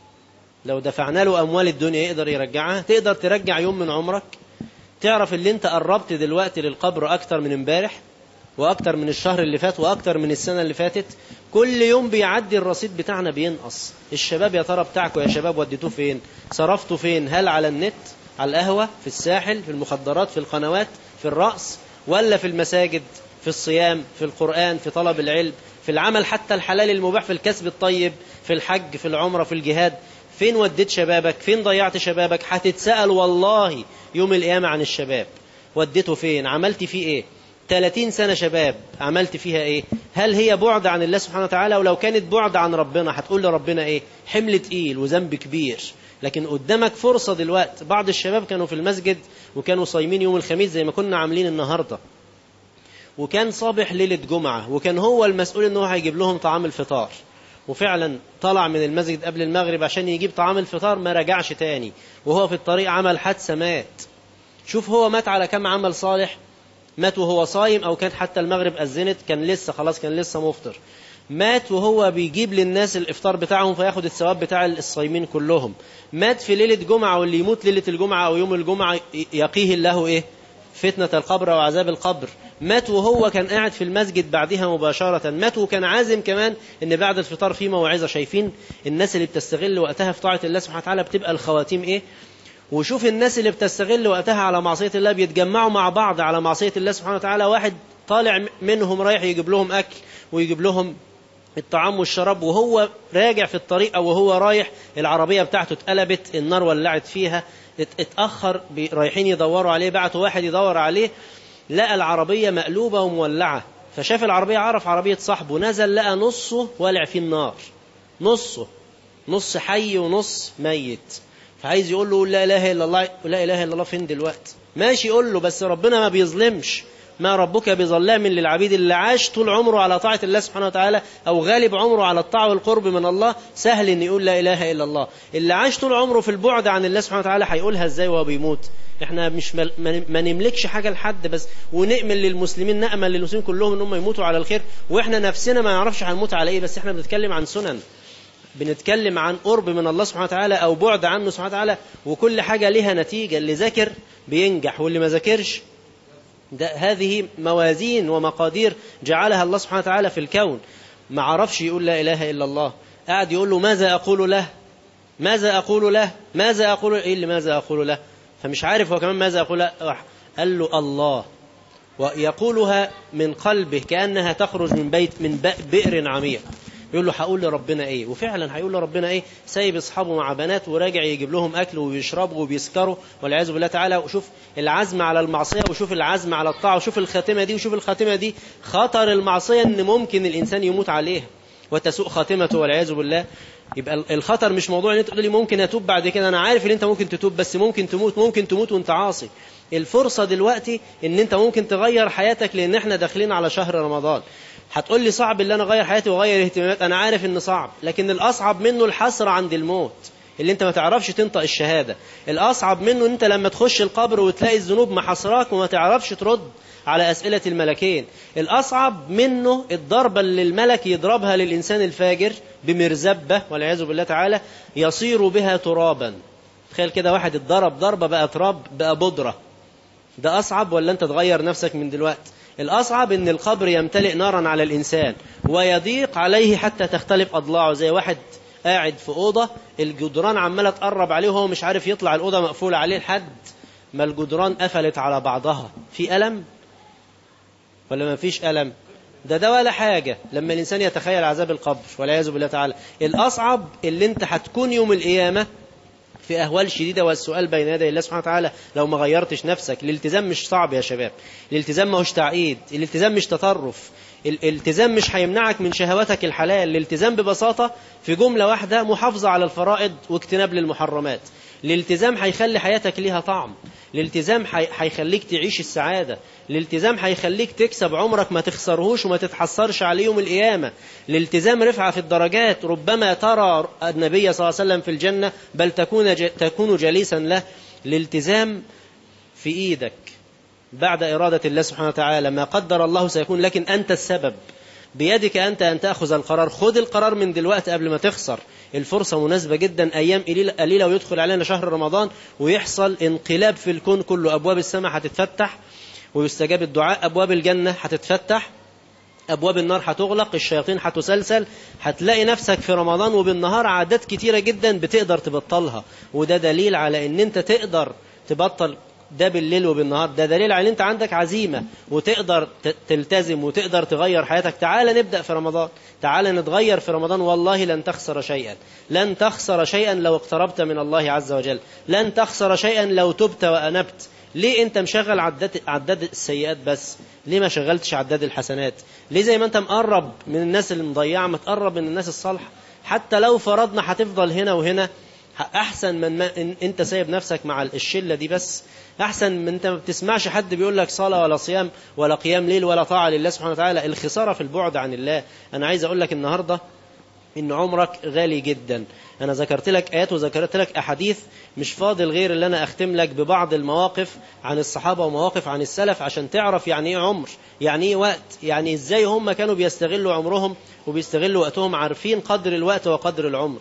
لو دفعنا له أموال الدنيا يقدر يرجعها تقدر ترجع يوم من عمرك تعرف اللي انت قربت دلوقتي للقبر أكتر من امبارح وأكتر من الشهر اللي فات وأكتر من السنة اللي فاتت كل يوم بيعدي الرصيد بتاعنا بينقص الشباب يا ترى بتاعكم يا شباب وديتوه فين صرفتوا فين هل على النت على القهوة في الساحل في المخدرات في القنوات في الرأس ولا في المساجد في الصيام في القرآن في طلب العلم في العمل حتى الحلال المباح في الكسب الطيب في الحج في العمرة في الجهاد فين وديت شبابك فين ضيعت شبابك هتتسأل والله يوم القيامة عن الشباب وديته فين عملت فيه ايه 30 سنة شباب عملت فيها ايه هل هي بعد عن الله سبحانه وتعالى ولو كانت بعد عن ربنا هتقول لربنا ايه حمل تقيل وذنب كبير لكن قدامك فرصة دلوقتي بعض الشباب كانوا في المسجد وكانوا صايمين يوم الخميس زي ما كنا عاملين النهاردة وكان صابح ليلة جمعة وكان هو المسؤول انه هيجيب لهم طعام الفطار وفعلا طلع من المسجد قبل المغرب عشان يجيب طعام الفطار ما رجعش تاني وهو في الطريق عمل حادثة مات شوف هو مات على كم عمل صالح مات وهو صايم او كان حتى المغرب أذنت كان لسه خلاص كان لسه مفطر مات وهو بيجيب للناس الافطار بتاعهم فياخد الثواب بتاع الصايمين كلهم مات في ليلة جمعة واللي يموت ليلة الجمعة او يوم الجمعة يقيه الله ايه فتنة القبر وعذاب القبر مات وهو كان قاعد في المسجد بعدها مباشرة مات وكان عازم كمان ان بعد الفطار في موعظة شايفين الناس اللي بتستغل وقتها في طاعة الله سبحانه وتعالى بتبقى الخواتيم ايه وشوف الناس اللي بتستغل وقتها على معصية الله بيتجمعوا مع بعض على معصية الله سبحانه وتعالى واحد طالع منهم رايح يجيب لهم أكل ويجيب لهم الطعام والشراب وهو راجع في الطريق أو وهو رايح العربية بتاعته اتقلبت النار ولعت فيها اتأخر رايحين يدوروا عليه بعتوا واحد يدور عليه لقى العربية مقلوبة ومولعة فشاف العربية عرف عربية صاحبه نزل لقى نصه ولع فيه النار نصه نص حي ونص ميت فعايز يقول له لا اله الا الله لا اله الا الله فين دلوقتي ماشي يقول له بس ربنا ما بيظلمش ما ربك بظلام للعبيد اللي عاش طول عمره على طاعة الله سبحانه وتعالى أو غالب عمره على الطاعة والقرب من الله سهل إن يقول لا إله إلا الله اللي عاش طول عمره في البعد عن الله سبحانه وتعالى هيقولها إزاي وهو بيموت احنا مش مل... ما نملكش حاجة لحد بس ونأمل للمسلمين نأمل للمسلمين كلهم ان هم يموتوا على الخير واحنا نفسنا ما نعرفش هنموت على ايه بس احنا بنتكلم عن سنن بنتكلم عن قرب من الله سبحانه وتعالى أو بعد عنه سبحانه وتعالى وكل حاجة لها نتيجة اللي ذاكر بينجح واللي ما ذاكرش ده هذه موازين ومقادير جعلها الله سبحانه وتعالى في الكون ما عرفش يقول لا إله إلا الله قاعد يقول له ماذا أقول له ماذا أقول له ماذا أقول إيه اللي ماذا أقول له فمش عارف هو كمان ماذا أقول له قال له الله ويقولها من قلبه كأنها تخرج من بيت من بئر عميق يقول له هقول لربنا ايه وفعلا هيقول لربنا ايه سايب اصحابه مع بنات وراجع يجيب لهم اكل ويشربوا وبيسكروا والعياذ بالله تعالى وشوف العزم على المعصيه وشوف العزم على الطاعه وشوف الخاتمه دي وشوف الخاتمه دي خطر المعصيه ان ممكن الانسان يموت عليها وتسوء خاتمته والعياذ بالله يبقى الخطر مش موضوع ان انت تقول لي ممكن اتوب بعد كده انا عارف ان انت ممكن تتوب بس ممكن تموت ممكن تموت وانت عاصي الفرصه دلوقتي ان انت ممكن تغير حياتك لان احنا داخلين على شهر رمضان هتقول لي صعب اللي انا اغير حياتي واغير اهتمامات انا عارف ان صعب لكن الاصعب منه الحسره عند الموت اللي انت ما تعرفش تنطق الشهاده الاصعب منه انت لما تخش القبر وتلاقي الذنوب محاصراك وما تعرفش ترد على اسئله الملكين الاصعب منه الضربه اللي الملك يضربها للانسان الفاجر بمرزبه والعياذ بالله تعالى يصير بها ترابا تخيل كده واحد اتضرب ضربه بقى تراب بقى بودره ده اصعب ولا انت تغير نفسك من دلوقتي الأصعب إن القبر يمتلئ نارا على الإنسان ويضيق عليه حتى تختلف أضلاعه زي واحد قاعد في أوضة الجدران عمالة تقرب عليه وهو مش عارف يطلع الأوضة مقفولة عليه لحد ما الجدران قفلت على بعضها في ألم ولا ما فيش ألم ده ده ولا حاجة لما الإنسان يتخيل عذاب القبر والعياذ بالله تعالى الأصعب اللي انت هتكون يوم القيامة في أهوال شديدة والسؤال بين يدي الله سبحانه وتعالى لو ما غيرتش نفسك الالتزام مش صعب يا شباب الالتزام ما هوش تعقيد الالتزام مش تطرف الالتزام مش هيمنعك من شهواتك الحلال الالتزام ببساطة في جملة واحدة محافظة على الفرائض واجتناب للمحرمات الالتزام هيخلي حياتك ليها طعم الالتزام هيخليك تعيش السعادة الالتزام هيخليك تكسب عمرك ما تخسرهوش وما تتحسرش عليه يوم القيامة الالتزام رفعة في الدرجات ربما ترى النبي صلى الله عليه وسلم في الجنة بل تكون, تكون جليسا له الالتزام في إيدك بعد إرادة الله سبحانه وتعالى ما قدر الله سيكون لكن أنت السبب بيدك أنت أن تأخذ القرار خذ القرار من دلوقتي قبل ما تخسر الفرصة مناسبة جدا أيام قليلة ويدخل علينا شهر رمضان ويحصل انقلاب في الكون كله أبواب السماء هتتفتح ويستجاب الدعاء أبواب الجنة هتتفتح أبواب النار هتغلق الشياطين هتسلسل هتلاقي نفسك في رمضان وبالنهار عادات كتيرة جدا بتقدر تبطلها وده دليل على ان انت تقدر تبطل ده بالليل وبالنهار ده دليل على ان انت عندك عزيمة وتقدر تلتزم وتقدر تغير حياتك تعال نبدأ في رمضان تعال نتغير في رمضان والله لن تخسر شيئا لن تخسر شيئا لو اقتربت من الله عز وجل لن تخسر شيئا لو تبت وأنبت ليه انت مشغل عداد عداد السيئات بس ليه ما شغلتش عداد الحسنات ليه زي ما انت مقرب من الناس اللي مضيعه ما تقرب من الناس الصالحه حتى لو فرضنا هتفضل هنا وهنا احسن من ما إن انت سايب نفسك مع الشله دي بس احسن من انت ما بتسمعش حد بيقول لك صلاه ولا صيام ولا قيام ليل ولا طاعه لله سبحانه وتعالى الخساره في البعد عن الله انا عايز اقول لك النهارده ان عمرك غالي جدا انا ذكرت لك ايات وذكرت لك احاديث مش فاضل غير اللي انا اختم لك ببعض المواقف عن الصحابه ومواقف عن السلف عشان تعرف يعني ايه عمر يعني ايه وقت يعني ازاي هم كانوا بيستغلوا عمرهم وبيستغلوا وقتهم عارفين قدر الوقت وقدر العمر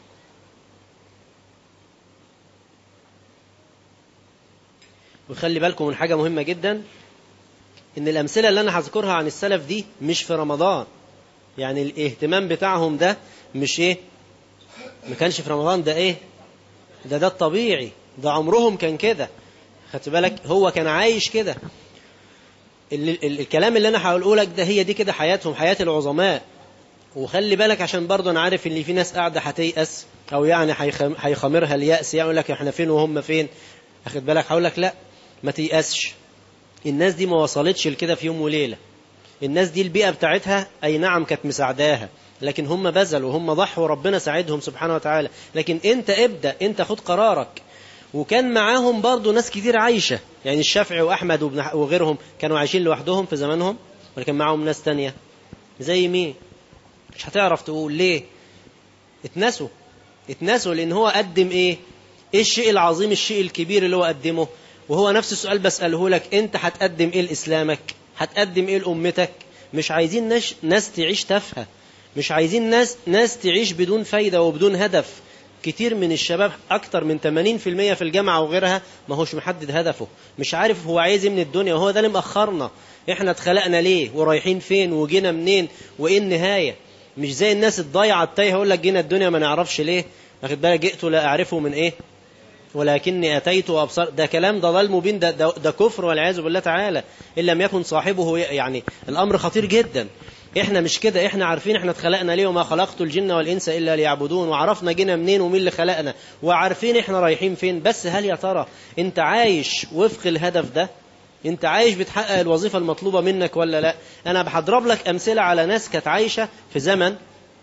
وخلي بالكم من حاجه مهمه جدا ان الامثله اللي انا هذكرها عن السلف دي مش في رمضان يعني الاهتمام بتاعهم ده مش ايه ما كانش في رمضان ده ايه ده ده الطبيعي ده عمرهم كان كده خدت بالك هو كان عايش كده ال ال الكلام اللي انا هقوله لك ده هي دي كده حياتهم حياة العظماء وخلي بالك عشان برضه انا عارف ان في ناس قاعده هتيأس او يعني هيخمرها اليأس يقول لك احنا فين وهم فين اخد بالك هقول لك لا ما تيأسش الناس دي ما وصلتش لكده في يوم وليله الناس دي البيئة بتاعتها أي نعم كانت مساعداها لكن هم بذلوا هم ضحوا ربنا ساعدهم سبحانه وتعالى لكن انت ابدأ انت خد قرارك وكان معاهم برضو ناس كتير عايشة يعني الشافعي وأحمد وغيرهم كانوا عايشين لوحدهم في زمانهم ولا كان معاهم ناس تانية زي مين مش هتعرف تقول ليه اتنسوا اتنسوا لأن هو قدم ايه ايه الشيء العظيم الشيء الكبير اللي هو قدمه وهو نفس السؤال بسأله لك انت هتقدم ايه لإسلامك هتقدم ايه لأمتك مش عايزين ناس, ناس تعيش تافهة مش عايزين ناس ناس تعيش بدون فايدة وبدون هدف كتير من الشباب أكتر من 80% في الجامعة وغيرها ما هوش محدد هدفه مش عارف هو عايز ايه من الدنيا وهو ده اللي مأخرنا احنا اتخلقنا ليه ورايحين فين وجينا منين وايه النهاية مش زي الناس الضايعة التايهة يقول لك جينا الدنيا ما نعرفش ليه واخد بالك جئت لا أعرفه من ايه ولكني أتيت وأبصر ده كلام ضلال مبين ده, ده, ده كفر والعياذ بالله تعالى إن لم يكن صاحبه يعني الأمر خطير جدا إحنا مش كده إحنا عارفين إحنا اتخلقنا ليه وما خلقت الجن والإنس إلا ليعبدون وعرفنا جينا منين ومين اللي خلقنا وعارفين إحنا رايحين فين بس هل يا ترى أنت عايش وفق الهدف ده أنت عايش بتحقق الوظيفة المطلوبة منك ولا لا أنا بحضرب لك أمثلة على ناس كانت عايشة في زمن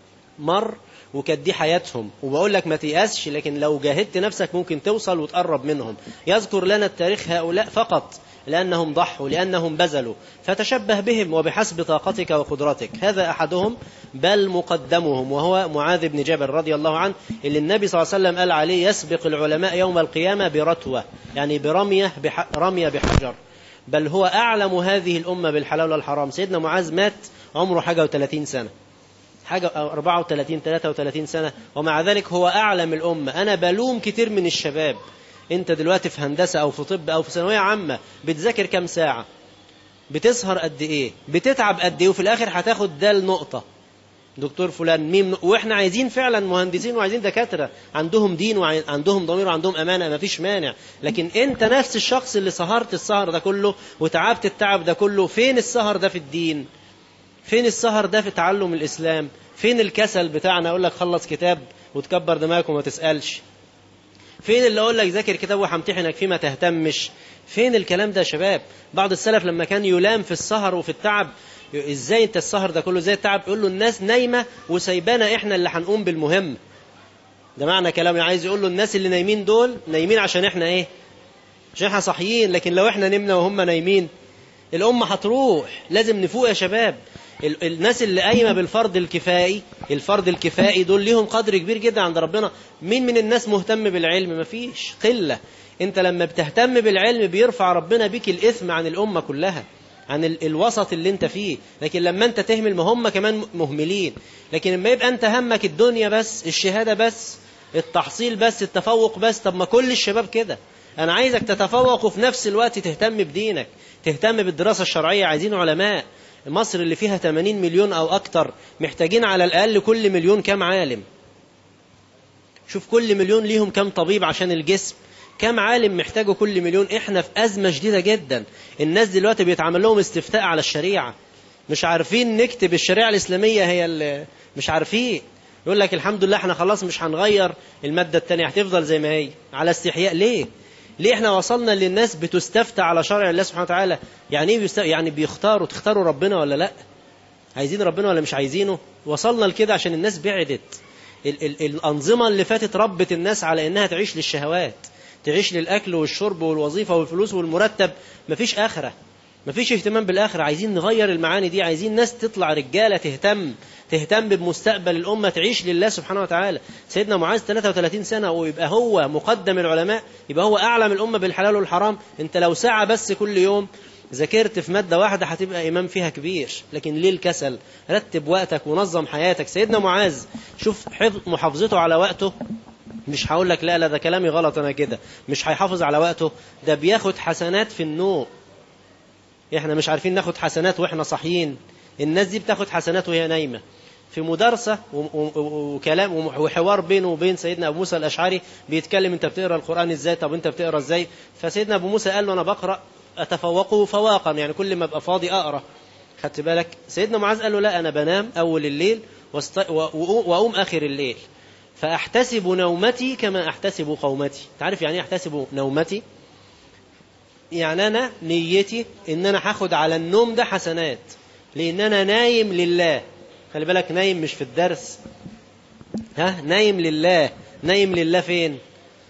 مر وكانت دي حياتهم وبقول لك ما تيأسش لكن لو جاهدت نفسك ممكن توصل وتقرب منهم يذكر لنا التاريخ هؤلاء فقط لأنهم ضحوا لأنهم بذلوا فتشبه بهم وبحسب طاقتك وقدرتك هذا أحدهم بل مقدمهم وهو معاذ بن جبل رضي الله عنه اللي النبي صلى الله عليه وسلم قال عليه يسبق العلماء يوم القيامة برتوة يعني برمية بح رمية بحجر بل هو أعلم هذه الأمة بالحلال والحرام سيدنا معاذ مات عمره حاجة وثلاثين سنة حاجة 34 33 سنة ومع ذلك هو أعلم الأمة أنا بلوم كتير من الشباب أنت دلوقتي في هندسة أو في طب أو في ثانوية عامة بتذاكر كام ساعة بتسهر قد إيه بتتعب قد إيه وفي الآخر هتاخد ده النقطة دكتور فلان ميم واحنا عايزين فعلا مهندسين وعايزين دكاتره عندهم دين وعندهم ضمير وعندهم امانه ما فيش مانع لكن انت نفس الشخص اللي سهرت السهر ده كله وتعبت التعب ده كله فين السهر ده في الدين فين السهر ده في تعلم الإسلام فين الكسل بتاعنا أقول لك خلص كتاب وتكبر دماغك وما تسألش فين اللي أقول لك ذاكر كتاب وهمتحنك فيه ما تهتمش فين الكلام ده يا شباب بعض السلف لما كان يلام في السهر وفي التعب ازاي انت السهر ده كله ازاي التعب يقول له الناس نايمة وسايبانا احنا اللي هنقوم بالمهم ده معنى كلامي عايز يقول له الناس اللي نايمين دول نايمين عشان احنا ايه عشان احنا صحيين لكن لو احنا نمنا وهم نايمين الأمة هتروح لازم نفوق يا شباب الناس اللي قايمة بالفرض الكفائي الفرض الكفائي دول ليهم قدر كبير جدا عند ربنا مين من الناس مهتم بالعلم مفيش قلة انت لما بتهتم بالعلم بيرفع ربنا بيك الإثم عن الأمة كلها عن ال الوسط اللي انت فيه لكن لما انت تهمل ما هم كمان مهملين لكن لما يبقى انت همك الدنيا بس الشهادة بس التحصيل بس التفوق بس طب ما كل الشباب كده انا عايزك تتفوق وفي نفس الوقت تهتم بدينك تهتم بالدراسة الشرعية عايزين علماء مصر اللي فيها 80 مليون أو أكتر محتاجين على الأقل كل مليون كام عالم شوف كل مليون ليهم كام طبيب عشان الجسم كم عالم محتاجه كل مليون احنا في أزمة شديدة جدا الناس دلوقتي بيتعمل لهم استفتاء على الشريعة مش عارفين نكتب الشريعة الإسلامية هي اللي مش عارفين يقول لك الحمد لله احنا خلاص مش هنغير المادة التانية هتفضل زي ما هي على استحياء ليه ليه احنا وصلنا للناس بتستفتى على شرع الله سبحانه وتعالى يعني ايه بيست... يعني بيختاروا تختاروا ربنا ولا لا عايزين ربنا ولا مش عايزينه وصلنا لكده عشان الناس بعدت ال... ال... الأنظمة اللي فاتت ربت الناس على إنها تعيش للشهوات تعيش للأكل والشرب والوظيفة والفلوس والمرتب مفيش آخرة مفيش اهتمام بالآخرة عايزين نغير المعاني دي عايزين ناس تطلع رجالة تهتم تهتم بمستقبل الأمة تعيش لله سبحانه وتعالى سيدنا معاذ 33 سنة ويبقى هو مقدم العلماء يبقى هو أعلم الأمة بالحلال والحرام أنت لو ساعة بس كل يوم ذاكرت في مادة واحدة هتبقى إمام فيها كبير لكن ليه الكسل رتب وقتك ونظم حياتك سيدنا معاذ شوف حفظ محافظته على وقته مش هقول لك لا لا ده كلامي غلط أنا كده مش هيحافظ على وقته ده بياخد حسنات في النوم احنا مش عارفين ناخد حسنات واحنا صاحيين الناس دي بتاخد حسنات وهي نايمة في مدارسة وكلام وحوار بينه وبين سيدنا أبو موسى الأشعري بيتكلم أنت بتقرأ القرآن إزاي طب أنت بتقرأ إزاي فسيدنا أبو موسى قال له أنا بقرأ أتفوقه فواقا يعني كل ما أبقى فاضي أقرأ خدت بالك سيدنا معاذ قال له لا أنا بنام أول الليل وأقوم آخر الليل فأحتسب نومتي كما أحتسب قومتي تعرف يعني أحتسب نومتي يعني أنا نيتي إن أنا هاخد على النوم ده حسنات لأن أنا نايم لله خلي بالك نايم مش في الدرس ها نايم لله نايم لله فين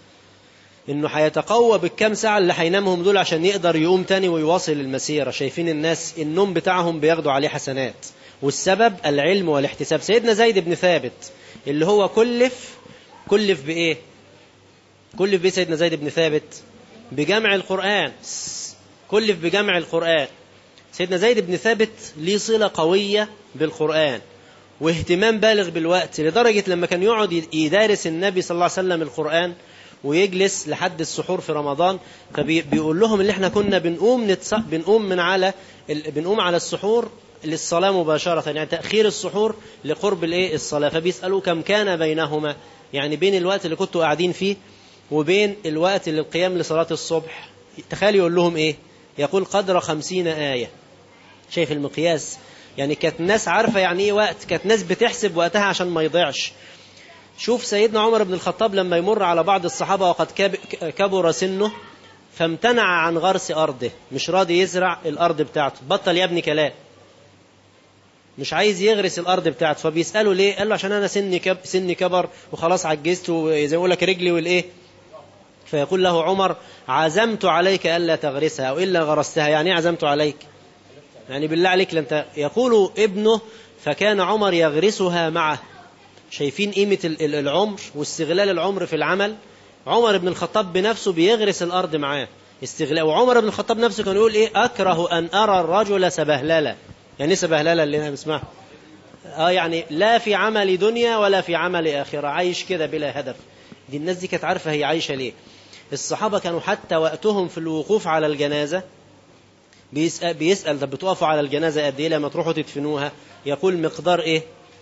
انه هيتقوى بالكام ساعة اللي هينامهم دول عشان يقدر يقوم تاني ويواصل المسيرة شايفين الناس النوم بتاعهم بياخدوا عليه حسنات والسبب العلم والاحتساب سيدنا زيد بن ثابت اللي هو كلف كلف بإيه كلف بإيه سيدنا زيد بن ثابت بجمع القرآن كلف بجمع القرآن سيدنا زيد بن ثابت ليه صلة قوية بالقرآن واهتمام بالغ بالوقت لدرجة لما كان يقعد يدارس النبي صلى الله عليه وسلم القرآن ويجلس لحد السحور في رمضان فبيقول لهم اللي احنا كنا بنقوم نتص... بنقوم من على ال... بنقوم على السحور للصلاة مباشرة يعني تأخير السحور لقرب الايه الصلاة فبيسألوا كم كان بينهما يعني بين الوقت اللي كنتوا قاعدين فيه وبين الوقت للقيام لصلاة الصبح تخيل يقول لهم ايه يقول قدر خمسين آية شايف المقياس يعني كانت ناس عارفة يعني ايه وقت كانت ناس بتحسب وقتها عشان ما يضيعش شوف سيدنا عمر بن الخطاب لما يمر على بعض الصحابة وقد كبر سنه فامتنع عن غرس أرضه مش راضي يزرع الأرض بتاعته بطل يا ابني كلام مش عايز يغرس الأرض بتاعته فبيسأله ليه قال له عشان أنا سني, كب سني كبر وخلاص عجزت وزي ما يقول لك رجلي والإيه فيقول له عمر عزمت عليك ألا تغرسها أو إلا غرستها يعني عزمت عليك يعني بالله عليك لنت يقول ابنه فكان عمر يغرسها معه شايفين قيمة العمر واستغلال العمر في العمل عمر بن الخطاب بنفسه بيغرس الأرض معاه استغلال وعمر بن الخطاب نفسه كان يقول إيه أكره أن أرى الرجل سبهللة يعني إيه سبهللة اللي أنا بسمعها آه يعني لا في عمل دنيا ولا في عمل آخرة عايش كده بلا هدف دي الناس دي كانت عارفة هي عايشة ليه الصحابة كانوا حتى وقتهم في الوقوف على الجنازة بيسأل, بيسأل طب بتقفوا على الجنازة قد إيه لما تروحوا تدفنوها يقول مقدار إيه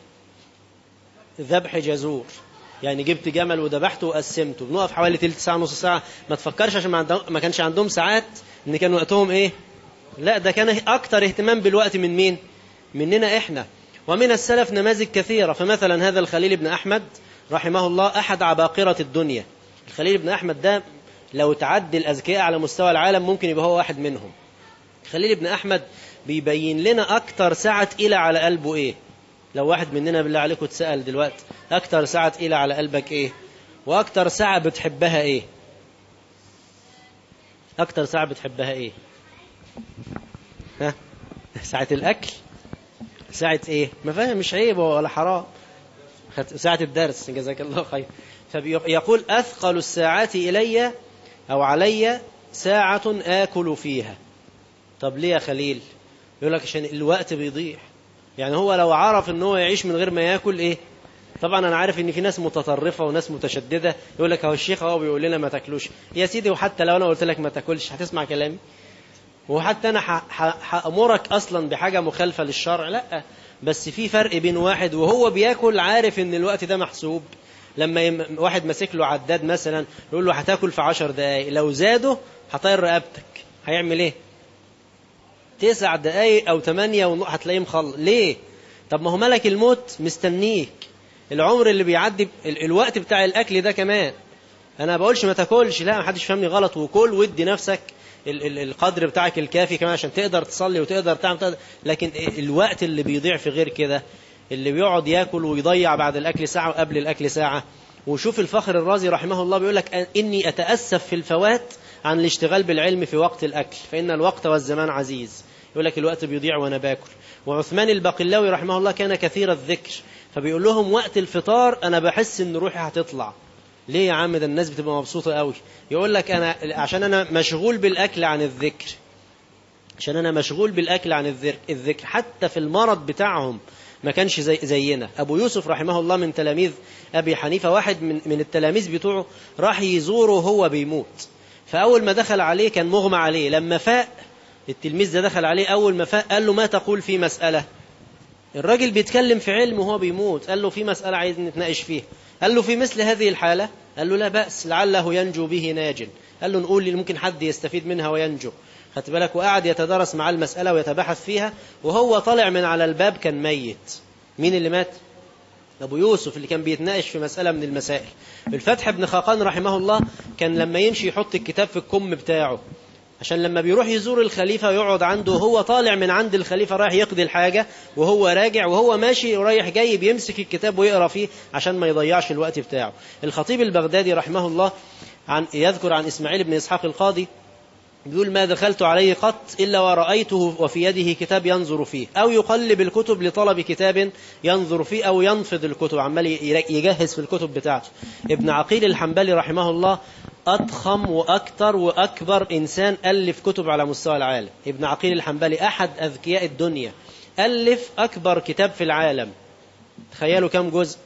ذبح جزور يعني جبت جمل وذبحته وقسمته بنقف حوالي تلت ساعة نص ساعة ما تفكرش عشان ما كانش عندهم ساعات ان كان وقتهم ايه لا ده كان اكتر اهتمام بالوقت من مين مننا احنا ومن السلف نماذج كثيرة فمثلا هذا الخليل بن احمد رحمه الله احد عباقرة الدنيا الخليل بن احمد ده لو تعدي الاذكياء على مستوى العالم ممكن يبقى هو واحد منهم خليل بن احمد بيبين لنا اكتر ساعة تقيلة على قلبه ايه لو واحد مننا بالله عليكم اتسأل دلوقتي أكتر ساعة تقيلة على قلبك إيه وأكتر ساعة بتحبها إيه أكتر ساعة بتحبها إيه ها ساعة الأكل ساعة إيه ما فاهم مش عيب ولا حرام ساعة الدرس جزاك الله خير فيقول أثقل الساعات إلي أو علي ساعة آكل فيها طب ليه يا خليل يقول لك عشان الوقت بيضيع يعني هو لو عرف ان هو يعيش من غير ما ياكل ايه طبعا انا عارف ان في ناس متطرفه وناس متشدده يقول لك اهو الشيخ اهو بيقول لنا ما تاكلوش يا سيدي وحتى لو انا قلت لك ما تاكلش هتسمع كلامي وحتى أنا ح- ح- هأمرك أصلا بحاجة مخالفة للشرع لا بس في فرق بين واحد وهو بياكل عارف إن الوقت ده محسوب لما يم... واحد ماسك له عداد مثلا يقول له هتاكل في عشر دقايق لو زاده هطير رقبتك هيعمل ايه تسع دقايق او ثمانية ونص هتلاقيه مخلص ليه طب ما هو ملك الموت مستنيك العمر اللي بيعدي ال... الوقت بتاع الاكل ده كمان انا بقولش ما تاكلش لا ما حدش فهمني غلط وكل ودي نفسك ال... ال... القدر بتاعك الكافي كمان عشان تقدر تصلي وتقدر تعمل تقدر... لكن الوقت اللي بيضيع في غير كده اللي بيقعد ياكل ويضيع بعد الاكل ساعه وقبل الاكل ساعه وشوف الفخر الرازي رحمه الله بيقول لك اني اتاسف في الفوات عن الاشتغال بالعلم في وقت الاكل فان الوقت والزمان عزيز يقول لك الوقت بيضيع وانا باكل وعثمان الباقلاوي رحمه الله كان كثير الذكر فبيقول لهم وقت الفطار انا بحس ان روحي هتطلع ليه يا عم ده الناس بتبقى مبسوطه قوي يقول لك انا عشان انا مشغول بالاكل عن الذكر عشان انا مشغول بالاكل عن الذكر الذكر حتى في المرض بتاعهم ما كانش زي زينا ابو يوسف رحمه الله من تلاميذ ابي حنيفه واحد من من التلاميذ بتوعه راح يزوره وهو بيموت فاول ما دخل عليه كان مغمى عليه لما فاق التلميذ ده دخل عليه اول ما فاق قال له ما تقول في مساله الراجل بيتكلم في علم وهو بيموت قال له في مساله عايز نتناقش فيها قال له في مثل هذه الحاله قال له لا باس لعله ينجو به ناج قال له نقول لي ممكن حد يستفيد منها وينجو خدت بالك وقعد يتدرس مع المسألة ويتباحث فيها وهو طالع من على الباب كان ميت مين اللي مات أبو يوسف اللي كان بيتناقش في مسألة من المسائل الفتح بن خاقان رحمه الله كان لما يمشي يحط الكتاب في الكم بتاعه عشان لما بيروح يزور الخليفة ويقعد عنده وهو طالع من عند الخليفة رايح يقضي الحاجة وهو راجع وهو ماشي ورايح جاي بيمسك الكتاب ويقرأ فيه عشان ما يضيعش الوقت بتاعه الخطيب البغدادي رحمه الله عن يذكر عن إسماعيل بن إسحاق القاضي بيقول ما دخلت عليه قط إلا ورأيته وفي يده كتاب ينظر فيه أو يقلب الكتب لطلب كتاب ينظر فيه أو ينفض الكتب عمال يجهز في الكتب بتاعته ابن عقيل الحنبلي رحمه الله أضخم وأكثر وأكبر إنسان ألف كتب على مستوى العالم ابن عقيل الحنبلي أحد أذكياء الدنيا ألف أكبر كتاب في العالم تخيلوا كم جزء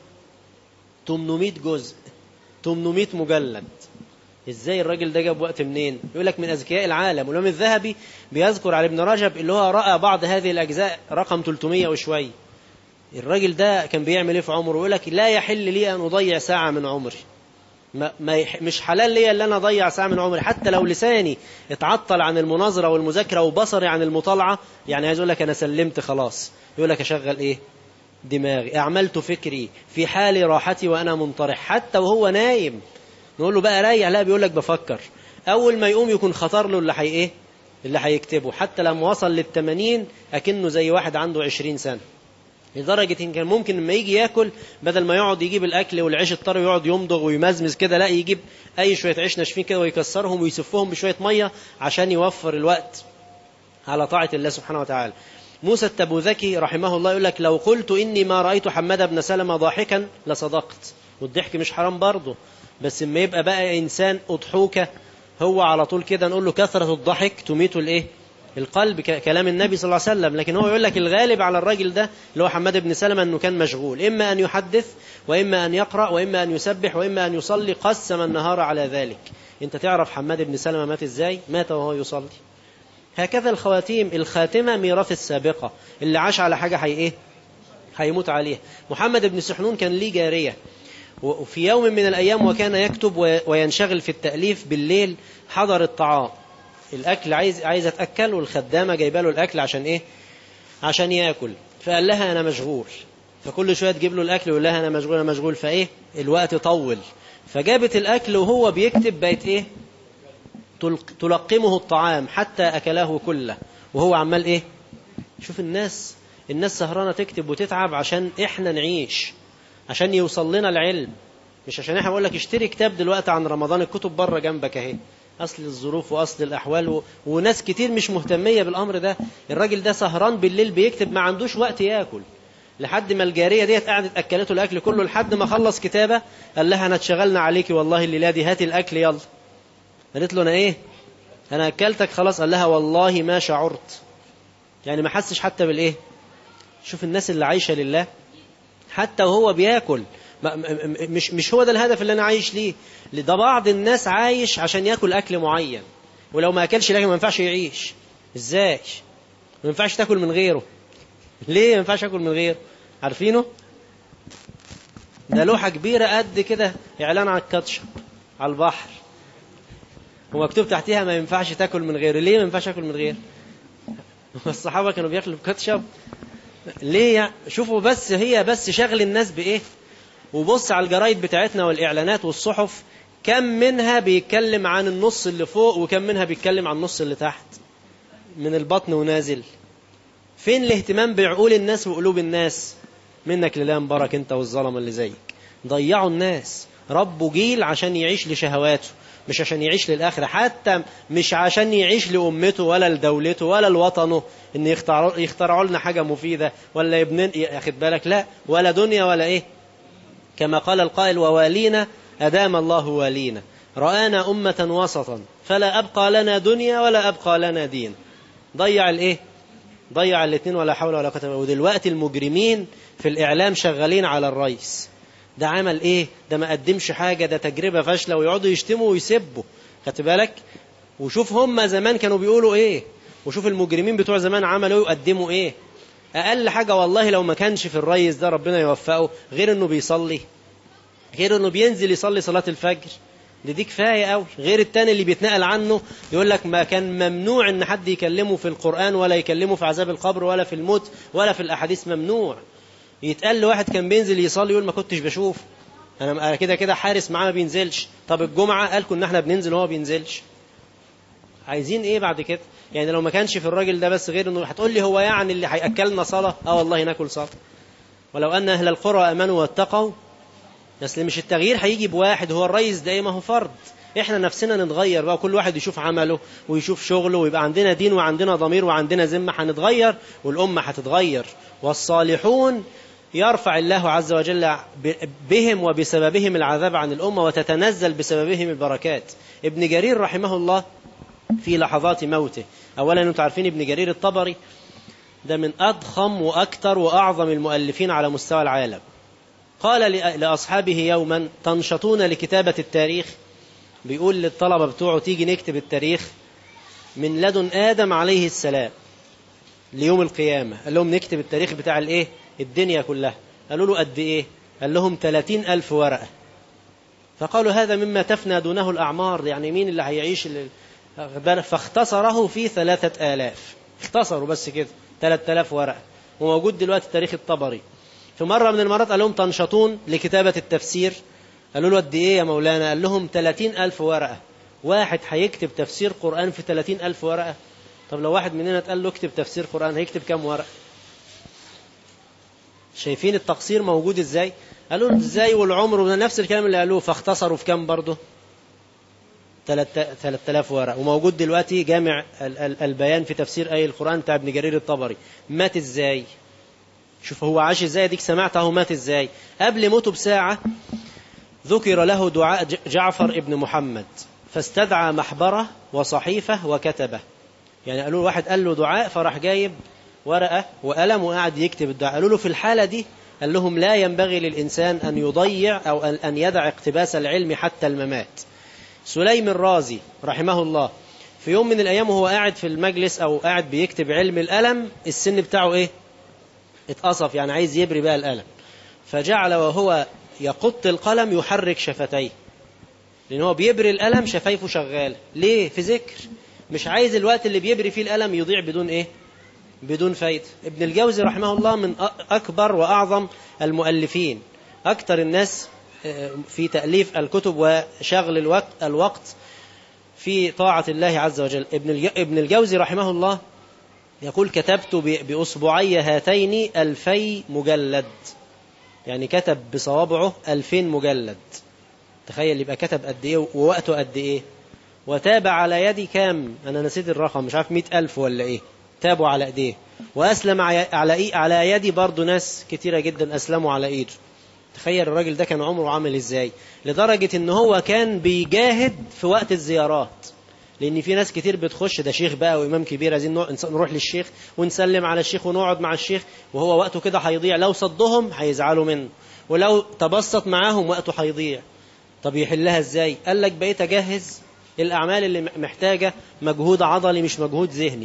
800 جزء 800 مجلد ازاي الراجل ده جاب وقت منين يقول لك من اذكياء العالم والامام الذهبي بيذكر على ابن رجب اللي هو راى بعض هذه الاجزاء رقم 300 وشويه الراجل ده كان بيعمل ايه في عمره يقول لك لا يحل لي ان اضيع ساعه من عمري ما ما يح... مش حلال لي ان انا اضيع ساعه من عمري حتى لو لساني اتعطل عن المناظره والمذاكره وبصري عن المطالعه يعني عايز اقول لك انا سلمت خلاص يقول لك اشغل ايه دماغي اعملت فكري في حال راحتي وانا منطرح حتى وهو نايم نقول له بقى ريح لا بيقول لك بفكر اول ما يقوم يكون خطر له اللي حي ايه اللي هيكتبه حتى لما وصل للتمانين اكنه زي واحد عنده عشرين سنه لدرجة إن كان ممكن لما يجي ياكل بدل ما يقعد يجيب الأكل والعيش الطري ويقعد يمضغ ويمزمز كده لا يجيب أي شوية عيش ناشفين كده ويكسرهم ويسفهم بشوية مية عشان يوفر الوقت على طاعة الله سبحانه وتعالى موسى التبوذكي رحمه الله يقول لك لو قلت إني ما رأيت حماد بن سلمة ضاحكا لصدقت والضحك مش حرام برضه بس اما يبقى بقى انسان اضحوكه هو على طول كده نقول له كثره الضحك تميت الايه القلب كلام النبي صلى الله عليه وسلم لكن هو يقول لك الغالب على الراجل ده اللي هو حماد بن سلمة انه كان مشغول اما ان يحدث واما ان يقرا واما ان يسبح واما ان يصلي قسم النهار على ذلك انت تعرف حماد بن سلمة مات ازاي مات وهو يصلي هكذا الخواتيم الخاتمه ميراث السابقه اللي عاش على حاجه هي ايه هيموت عليها محمد بن سحنون كان ليه جاريه وفي يوم من الأيام وكان يكتب وينشغل في التأليف بالليل حضر الطعام الأكل عايز عايز أتأكل والخدامة جايبه له الأكل عشان إيه عشان يأكل فقال لها أنا مشغول فكل شوية تجيب له الأكل ويقول لها أنا مشغول أنا مشغول فإيه الوقت طول فجابت الأكل وهو بيكتب بقت إيه تلقمه الطعام حتى أكله كله وهو عمال إيه شوف الناس الناس سهرانة تكتب وتتعب عشان إحنا نعيش عشان يوصل لنا العلم مش عشان احنا بقول لك اشتري كتاب دلوقتي عن رمضان الكتب بره جنبك اهي اصل الظروف واصل الاحوال و... وناس كتير مش مهتميه بالامر ده الراجل ده سهران بالليل بيكتب ما عندوش وقت ياكل لحد ما الجاريه ديت قعدت اكلته الاكل كله لحد ما خلص كتابه قال لها انا اتشغلنا عليكي والله الليله دي هاتي الاكل يلا قالت له انا ايه انا اكلتك خلاص قال لها والله ما شعرت يعني ما حسش حتى بالايه شوف الناس اللي عايشه لله حتى وهو بياكل مش مش هو ده الهدف اللي انا عايش ليه ده بعض الناس عايش عشان ياكل اكل معين ولو ما اكلش لكن ما ينفعش يعيش ازاي ما ينفعش تاكل من غيره ليه ما ينفعش اكل من غيره عارفينه ده لوحة كبيرة قد كده إعلان على الكاتشب على البحر ومكتوب تحتها ما ينفعش تاكل من غيره ليه ما ينفعش اكل من غيره الصحابة كانوا بياكلوا بكاتشب ليه يعني؟ شوفوا بس هي بس شغل الناس بإيه وبص على الجرايد بتاعتنا والإعلانات والصحف كم منها بيتكلم عن النص اللي فوق وكم منها بيتكلم عن النص اللي تحت من البطن ونازل فين الاهتمام بعقول الناس وقلوب الناس منك لله مبارك انت والظلمة اللي زيك ضيعوا الناس ربوا جيل عشان يعيش لشهواته مش عشان يعيش للآخرة حتى مش عشان يعيش لأمته ولا لدولته ولا لوطنه إن يخترعوا, يخترعوا لنا حاجة مفيدة ولا يبنن ياخد بالك لا ولا دنيا ولا إيه كما قال القائل ووالينا أدام الله والينا رآنا أمة وسطا فلا أبقى لنا دنيا ولا أبقى لنا دين ضيع الإيه ضيع الاثنين ولا حول ولا قوة ودلوقتي المجرمين في الإعلام شغالين على الرئيس ده عمل ايه ده ما قدمش حاجة ده تجربة فاشلة ويقعدوا يشتموا ويسبوا خدت بالك وشوف هم زمان كانوا بيقولوا ايه وشوف المجرمين بتوع زمان عملوا ايه وقدموا ايه اقل حاجة والله لو ما كانش في الرئيس ده ربنا يوفقه غير انه بيصلي غير انه بينزل يصلي صلاة الفجر دي دي كفاية قوي غير التاني اللي بيتنقل عنه يقول لك ما كان ممنوع ان حد يكلمه في القرآن ولا يكلمه في عذاب القبر ولا في الموت ولا في الاحاديث ممنوع يتقال لواحد كان بينزل يصلي يقول ما كنتش بشوف انا كده كده حارس معاه ما بينزلش طب الجمعة قال كنا احنا بننزل وهو بينزلش عايزين ايه بعد كده يعني لو ما كانش في الراجل ده بس غير انه هتقول لي هو يعني اللي هياكلنا صلاه اه والله ناكل صلاه ولو ان اهل القرى امنوا واتقوا اصل مش التغيير هيجي بواحد هو الرئيس ده ما هو فرد احنا نفسنا نتغير بقى كل واحد يشوف عمله ويشوف شغله ويبقى عندنا دين وعندنا ضمير وعندنا ذمه هنتغير والامه هتتغير والصالحون يرفع الله عز وجل بهم وبسببهم العذاب عن الأمة وتتنزل بسببهم البركات ابن جرير رحمه الله في لحظات موته أولا أنتم عارفين ابن جرير الطبري ده من أضخم وأكثر وأعظم المؤلفين على مستوى العالم قال لأصحابه يوما تنشطون لكتابة التاريخ بيقول للطلبة بتوعه تيجي نكتب التاريخ من لدن آدم عليه السلام ليوم القيامة قال لهم نكتب التاريخ بتاع الايه الدنيا كلها قالوا له قد ايه قال لهم 30 ألف ورقة فقالوا هذا مما تفنى دونه الأعمار يعني مين اللي هيعيش اللي فاختصره في ثلاثة آلاف اختصروا بس كده 3000 ورقة وموجود دلوقتي تاريخ الطبري في مرة من المرات قال لهم تنشطون لكتابة التفسير قالوا له قد ايه يا مولانا قال لهم 30 ألف ورقة واحد هيكتب تفسير قرآن في 30 ألف ورقة طب لو واحد مننا اتقال له اكتب تفسير قرآن هيكتب كام ورقة شايفين التقصير موجود ازاي قالوا ازاي والعمر نفس الكلام اللي قالوه فاختصروا في كام برضه 3000 ورقة وموجود دلوقتي جامع البيان في تفسير آية القرآن بتاع ابن جرير الطبري مات ازاي شوف هو عاش ازاي ديك سمعته مات ازاي قبل موته بساعة ذكر له دعاء جعفر ابن محمد فاستدعى محبرة وصحيفة وكتبه يعني قالوا له واحد قال له دعاء فراح جايب ورقة وقلم وقعد يكتب الدعاء قالوا له في الحالة دي قال لهم لا ينبغي للإنسان أن يضيع أو أن يدع اقتباس العلم حتى الممات سليم الرازي رحمه الله في يوم من الأيام وهو قاعد في المجلس أو قاعد بيكتب علم القلم السن بتاعه إيه اتقصف يعني عايز يبري بقى القلم فجعل وهو يقط القلم يحرك شفتيه لأن هو بيبري القلم شفايفه شغالة ليه في ذكر مش عايز الوقت اللي بيبري فيه القلم يضيع بدون إيه بدون فايدة ابن الجوزي رحمه الله من أكبر وأعظم المؤلفين أكثر الناس في تأليف الكتب وشغل الوقت, الوقت في طاعة الله عز وجل ابن الجوزي رحمه الله يقول كتبت بأصبعي هاتين ألفي مجلد يعني كتب بصوابعه ألفين مجلد تخيل يبقى كتب قد إيه ووقته قد إيه وتابع على يدي كام أنا نسيت الرقم مش عارف مئة ألف ولا إيه تابوا على ايديه واسلم على إيه على يدي برضه ناس كتيره جدا اسلموا على ايده تخيل الراجل ده كان عمره عامل ازاي لدرجه ان هو كان بيجاهد في وقت الزيارات لان في ناس كتير بتخش ده شيخ بقى وامام كبير عايزين نروح للشيخ ونسلم على الشيخ ونقعد مع الشيخ وهو وقته كده هيضيع لو صدهم هيزعلوا منه ولو تبسط معاهم وقته هيضيع طب يحلها ازاي قال لك بقيت اجهز الاعمال اللي محتاجه مجهود عضلي مش مجهود ذهني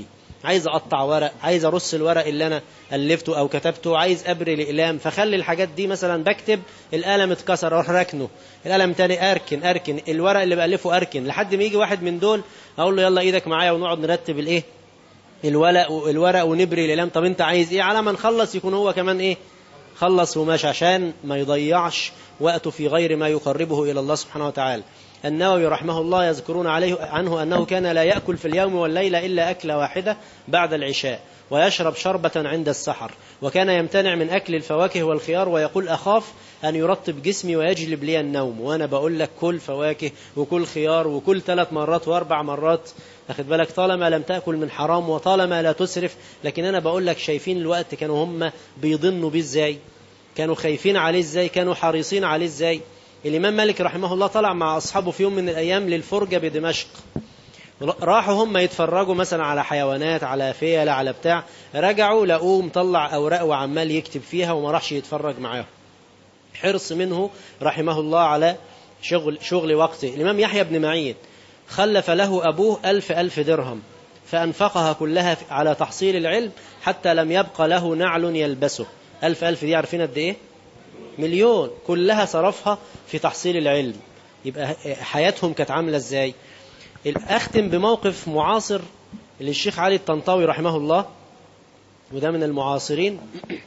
عايز اقطع ورق عايز ارص الورق اللي انا الفته او كتبته عايز ابري الاقلام فخلي الحاجات دي مثلا بكتب القلم اتكسر اروح راكنه القلم تاني اركن اركن الورق اللي بالفه اركن لحد ما يجي واحد من دول اقول له يلا ايدك معايا ونقعد نرتب الايه الورق الورق ونبري الاقلام طب انت عايز ايه على ما نخلص يكون هو كمان ايه خلص وماشي عشان ما يضيعش وقته في غير ما يقربه الى الله سبحانه وتعالى النووي رحمه الله يذكرون عليه عنه أنه كان لا يأكل في اليوم والليلة إلا أكلة واحدة بعد العشاء ويشرب شربة عند السحر وكان يمتنع من أكل الفواكه والخيار ويقول أخاف أن يرطب جسمي ويجلب لي النوم وأنا بقول لك كل فواكه وكل خيار وكل ثلاث مرات وأربع مرات أخذ بالك طالما لم تأكل من حرام وطالما لا تسرف لكن أنا بقول لك شايفين الوقت كانوا هم بيضنوا بيه إزاي كانوا خايفين عليه إزاي كانوا حريصين عليه إزاي الإمام مالك رحمه الله طلع مع أصحابه في يوم من الأيام للفرجة بدمشق راحوا هم يتفرجوا مثلا على حيوانات على فيلة على بتاع رجعوا لقوه مطلع أوراق وعمال يكتب فيها وما راحش يتفرج معاهم حرص منه رحمه الله على شغل, شغل وقته الإمام يحيى بن معين خلف له أبوه ألف ألف درهم فأنفقها كلها على تحصيل العلم حتى لم يبقى له نعل يلبسه ألف ألف دي عارفين قد إيه مليون كلها صرفها في تحصيل العلم يبقى حياتهم كانت عاملة ازاي أختم بموقف معاصر للشيخ علي الطنطاوي رحمه الله وده من المعاصرين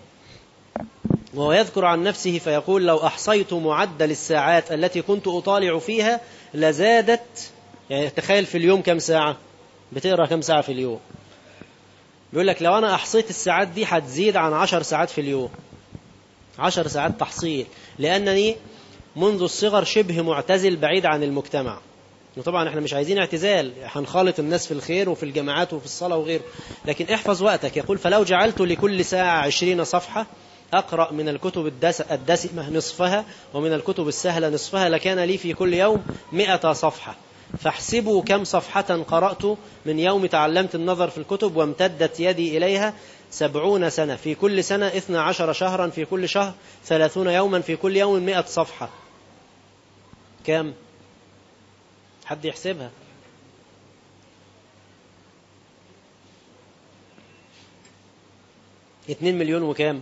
وهو يذكر عن نفسه فيقول لو أحصيت معدل الساعات التي كنت أطالع فيها لزادت يعني تخيل في اليوم كم ساعة بتقرأ كم ساعة في اليوم بيقول لك لو أنا أحصيت الساعات دي هتزيد عن عشر ساعات في اليوم عشر ساعات تحصيل لأنني منذ الصغر شبه معتزل بعيد عن المجتمع وطبعا احنا مش عايزين اعتزال هنخالط الناس في الخير وفي الجماعات وفي الصلاة وغيره لكن احفظ وقتك يقول فلو جعلت لكل ساعة عشرين صفحة أقرأ من الكتب الدسمة نصفها ومن الكتب السهلة نصفها لكان لي في كل يوم مئة صفحة فاحسبوا كم صفحة قرأت من يوم تعلمت النظر في الكتب وامتدت يدي إليها سبعون سنة في كل سنة اثنى عشر شهرا في كل شهر ثلاثون يوما في كل يوم مئة صفحة كم حد يحسبها اتنين مليون وكام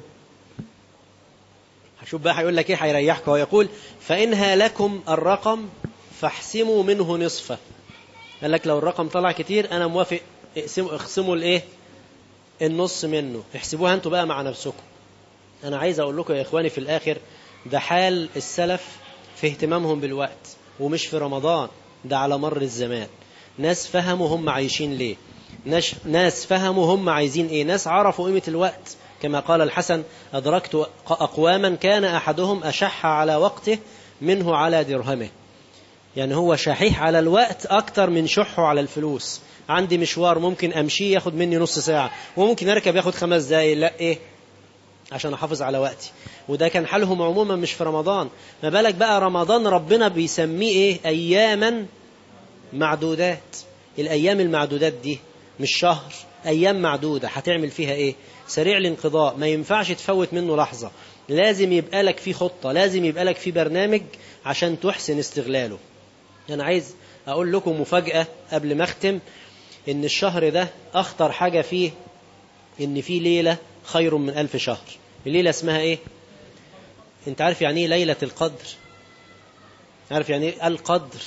هشوف بقى هيقول لك ايه هيريحك هو يقول فإنها لكم الرقم فاحسموا منه نصفه قال لك لو الرقم طلع كتير انا موافق اقسموا اخصموا الايه النص منه احسبوها انتوا بقى مع نفسكم انا عايز اقول لكم يا اخواني في الاخر ده حال السلف في اهتمامهم بالوقت ومش في رمضان ده على مر الزمان ناس فهموا هم عايشين ليه ناس, ناس فهموا هم عايزين ايه ناس عرفوا قيمة الوقت كما قال الحسن أدركت أقواما كان أحدهم أشح على وقته منه على درهمه يعني هو شحيح على الوقت أكتر من شحه على الفلوس عندي مشوار ممكن أمشي ياخد مني نص ساعة وممكن أركب ياخد خمس دقايق لا إيه عشان أحافظ على وقتي وده كان حالهم عموما مش في رمضان ما بالك بقى رمضان ربنا بيسميه إيه أياما معدودات الأيام المعدودات دي مش شهر أيام معدودة هتعمل فيها إيه سريع الانقضاء ما ينفعش تفوت منه لحظة لازم يبقى لك في خطة لازم يبقى لك في برنامج عشان تحسن استغلاله أنا عايز أقول لكم مفاجأة قبل ما أختم إن الشهر ده أخطر حاجة فيه إن فيه ليلة خير من ألف شهر الليلة اسمها إيه أنت عارف يعني إيه ليلة القدر عارف يعني إيه القدر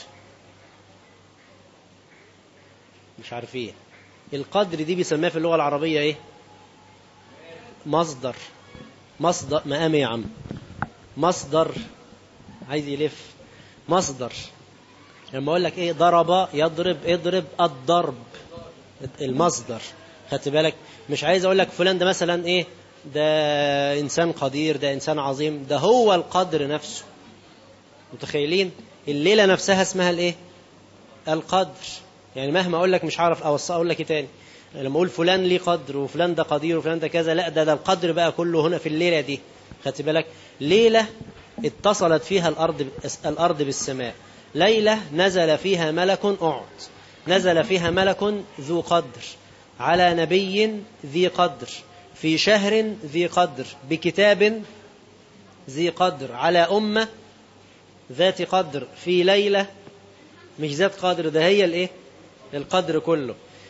مش عارفين القدر دي بيسميها في اللغة العربية إيه مصدر مصدر مقام يا عم مصدر عايز يلف مصدر لما اقول لك ايه ضرب يضرب اضرب الضرب المصدر خدت بالك مش عايز اقول لك فلان ده مثلا ايه ده انسان قدير ده انسان عظيم ده هو القدر نفسه متخيلين الليله نفسها اسمها الايه القدر يعني مهما اقول لك مش عارف اوصى اقول لك ايه تاني لما اقول فلان ليه قدر وفلان ده قدير وفلان ده كذا لا ده ده القدر بقى كله هنا في الليله دي خدت بالك ليله اتصلت فيها الارض الارض بالسماء ليلة نزل فيها ملك أعد نزل فيها ملك ذو قدر على نبي ذي قدر في شهر ذي قدر بكتاب ذي قدر على أمة ذات قدر في ليلة مش ذات قدر ده هي الايه القدر كله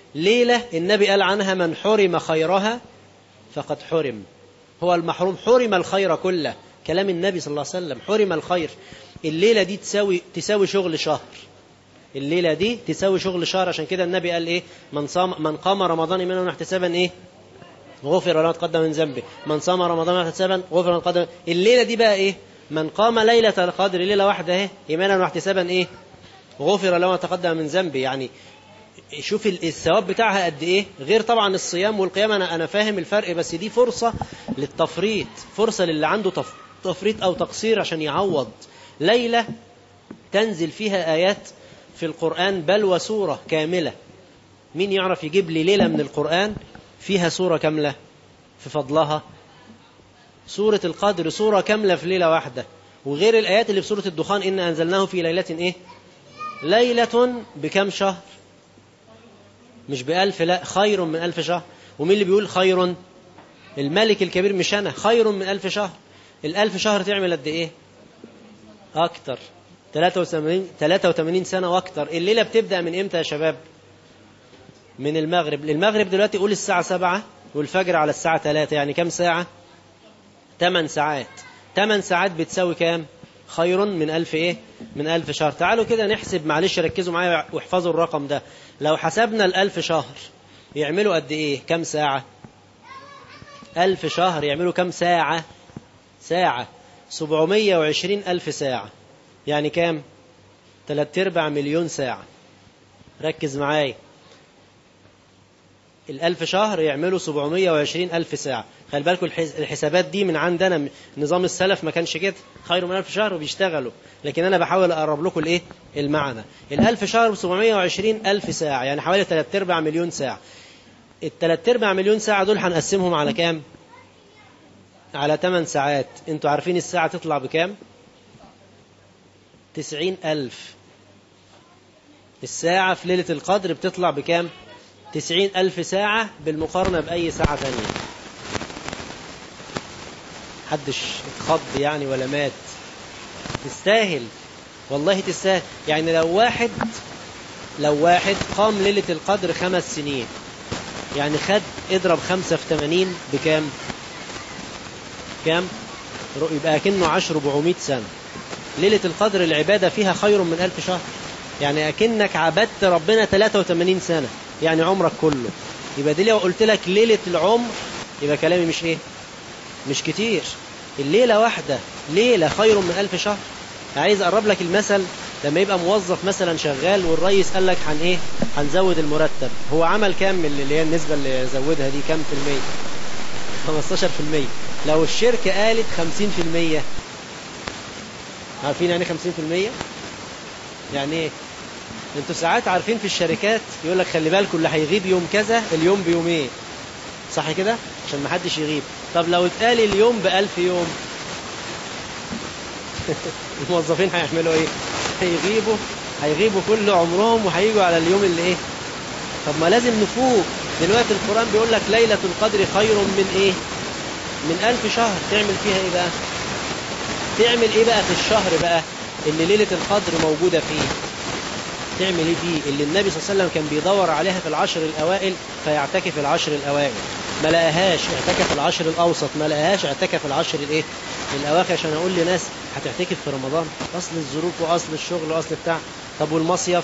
ليلة النبي قال عنها من حرم خيرها فقد حرم هو المحروم حرم الخير كله كلام النبي صلى الله عليه وسلم حرم الخير الليلة دي تساوي تساوي شغل شهر الليلة دي تساوي شغل شهر عشان كده النبي قال ايه من صام من قام رمضان ايمانا احتسابا ايه غفر له تقدم من ذنبه من صام رمضان احتسابا غفر له تقدم الليلة دي بقى ايه من قام ليلة القدر ليلة واحدة ايه ايمانا واحتسابا ايه غفر له ما تقدم من ذنبه يعني شوف الثواب بتاعها قد ايه غير طبعا الصيام والقيام انا انا فاهم الفرق بس دي فرصة للتفريط فرصة للي عنده تفريط او تقصير عشان يعوض ليلة تنزل فيها آيات في القرآن بل وسورة كاملة مين يعرف يجيب لي ليلة من القرآن فيها سورة كاملة في فضلها سورة القدر سورة كاملة في ليلة واحدة وغير الآيات اللي في سورة الدخان إن أنزلناه في ليلة إيه ليلة بكم شهر مش بألف لا خير من ألف شهر ومين اللي بيقول خير الملك الكبير مش أنا خير من ألف شهر الألف شهر تعمل قد إيه أكتر 83 83 سنة وأكتر الليلة بتبدأ من إمتى يا شباب من المغرب المغرب دلوقتي قول الساعة 7 والفجر على الساعة 3 يعني كم ساعة 8 ساعات 8 ساعات بتساوي كام خير من ألف إيه من ألف شهر تعالوا كده نحسب معلش ركزوا معايا واحفظوا الرقم ده لو حسبنا الألف شهر يعملوا قد إيه كم ساعة ألف شهر يعملوا كم ساعة ساعة 720 ألف ساعة يعني كام تلات ارباع مليون ساعة ركز معايا الألف شهر يعملوا 720 ألف ساعة خلي بالكم الحسابات دي من عندنا نظام السلف ما كانش كده خير من ألف شهر وبيشتغلوا لكن أنا بحاول أقرب لكم الإيه المعنى الألف شهر ب 720 ألف ساعة يعني حوالي 3 أرباع مليون ساعة التلات أرباع مليون ساعة دول هنقسمهم على كام على 8 ساعات انتوا عارفين الساعة تطلع بكام تسعين ألف الساعة في ليلة القدر بتطلع بكام تسعين ألف ساعة بالمقارنة بأي ساعة ثانية حدش اتخض يعني ولا مات تستاهل والله تستاهل يعني لو واحد لو واحد قام ليلة القدر خمس سنين يعني خد اضرب خمسة في تمانين بكام كام يبقى كأنه عشر ربعمائة سنة ليلة القدر العبادة فيها خير من ألف شهر يعني أكنك عبدت ربنا 83 سنة يعني عمرك كله يبقى دي لو قلت لك ليلة العمر يبقى كلامي مش ايه مش كتير الليلة واحدة ليلة خير من ألف شهر عايز أقرب لك المثل لما يبقى موظف مثلا شغال والرئيس قال لك عن ايه هنزود المرتب هو عمل كام من اللي هي النسبة اللي زودها دي كام في المية 15 في المية لو الشركة قالت 50 في المية عارفين يعني 50% يعني ايه انتوا ساعات عارفين في الشركات يقول لك خلي بالكم اللي هيغيب يوم كذا اليوم بيومين صح كده عشان ما حدش يغيب طب لو اتقال اليوم بألف يوم الموظفين هيعملوا ايه هيغيبوا هيغيبوا كل عمرهم وهيجوا على اليوم اللي ايه طب ما لازم نفوق دلوقتي القرآن بيقول لك ليلة القدر خير من ايه من ألف شهر تعمل فيها ايه بقى تعمل ايه بقى في الشهر بقى اللي ليلة القدر موجودة فيه تعمل ايه فيه اللي النبي صلى الله عليه وسلم كان بيدور عليها في العشر الأوائل فيعتكف العشر الأوائل ما لقاهاش اعتكف العشر الأوسط ما لقاهاش اعتكف العشر الايه الأواخر عشان أقول لناس هتعتكف في رمضان أصل الظروف وأصل الشغل وأصل بتاع طب والمصيف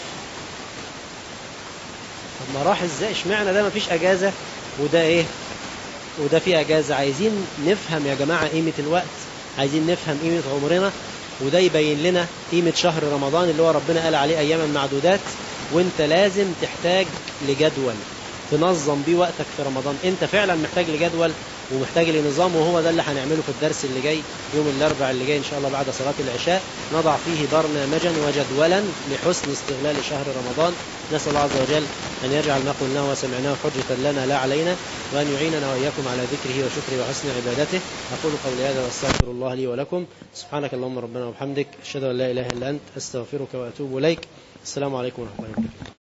طب ما راح ازاي اشمعنى ده مفيش أجازة وده ايه وده فيه أجازة عايزين نفهم يا جماعة قيمة الوقت عايزين نفهم قيمة عمرنا وده يبين لنا قيمة شهر رمضان اللي هو ربنا قال عليه أياما معدودات وانت لازم تحتاج لجدول تنظم بيه وقتك في رمضان انت فعلا محتاج لجدول ومحتاج لنظام وهو ده اللي هنعمله في الدرس اللي جاي يوم الاربع اللي جاي ان شاء الله بعد صلاة العشاء نضع فيه برنامجا وجدولا لحسن استغلال شهر رمضان نسأل الله عز وجل أن يجعل ما قلناه وسمعناه حجة لنا لا علينا وأن يعيننا وإياكم على ذكره وشكره وحسن عبادته أقول قولي هذا وأستغفر الله لي ولكم سبحانك اللهم ربنا وبحمدك أشهد أن لا إله إلا أنت أستغفرك وأتوب إليك السلام عليكم ورحمة الله وبركاته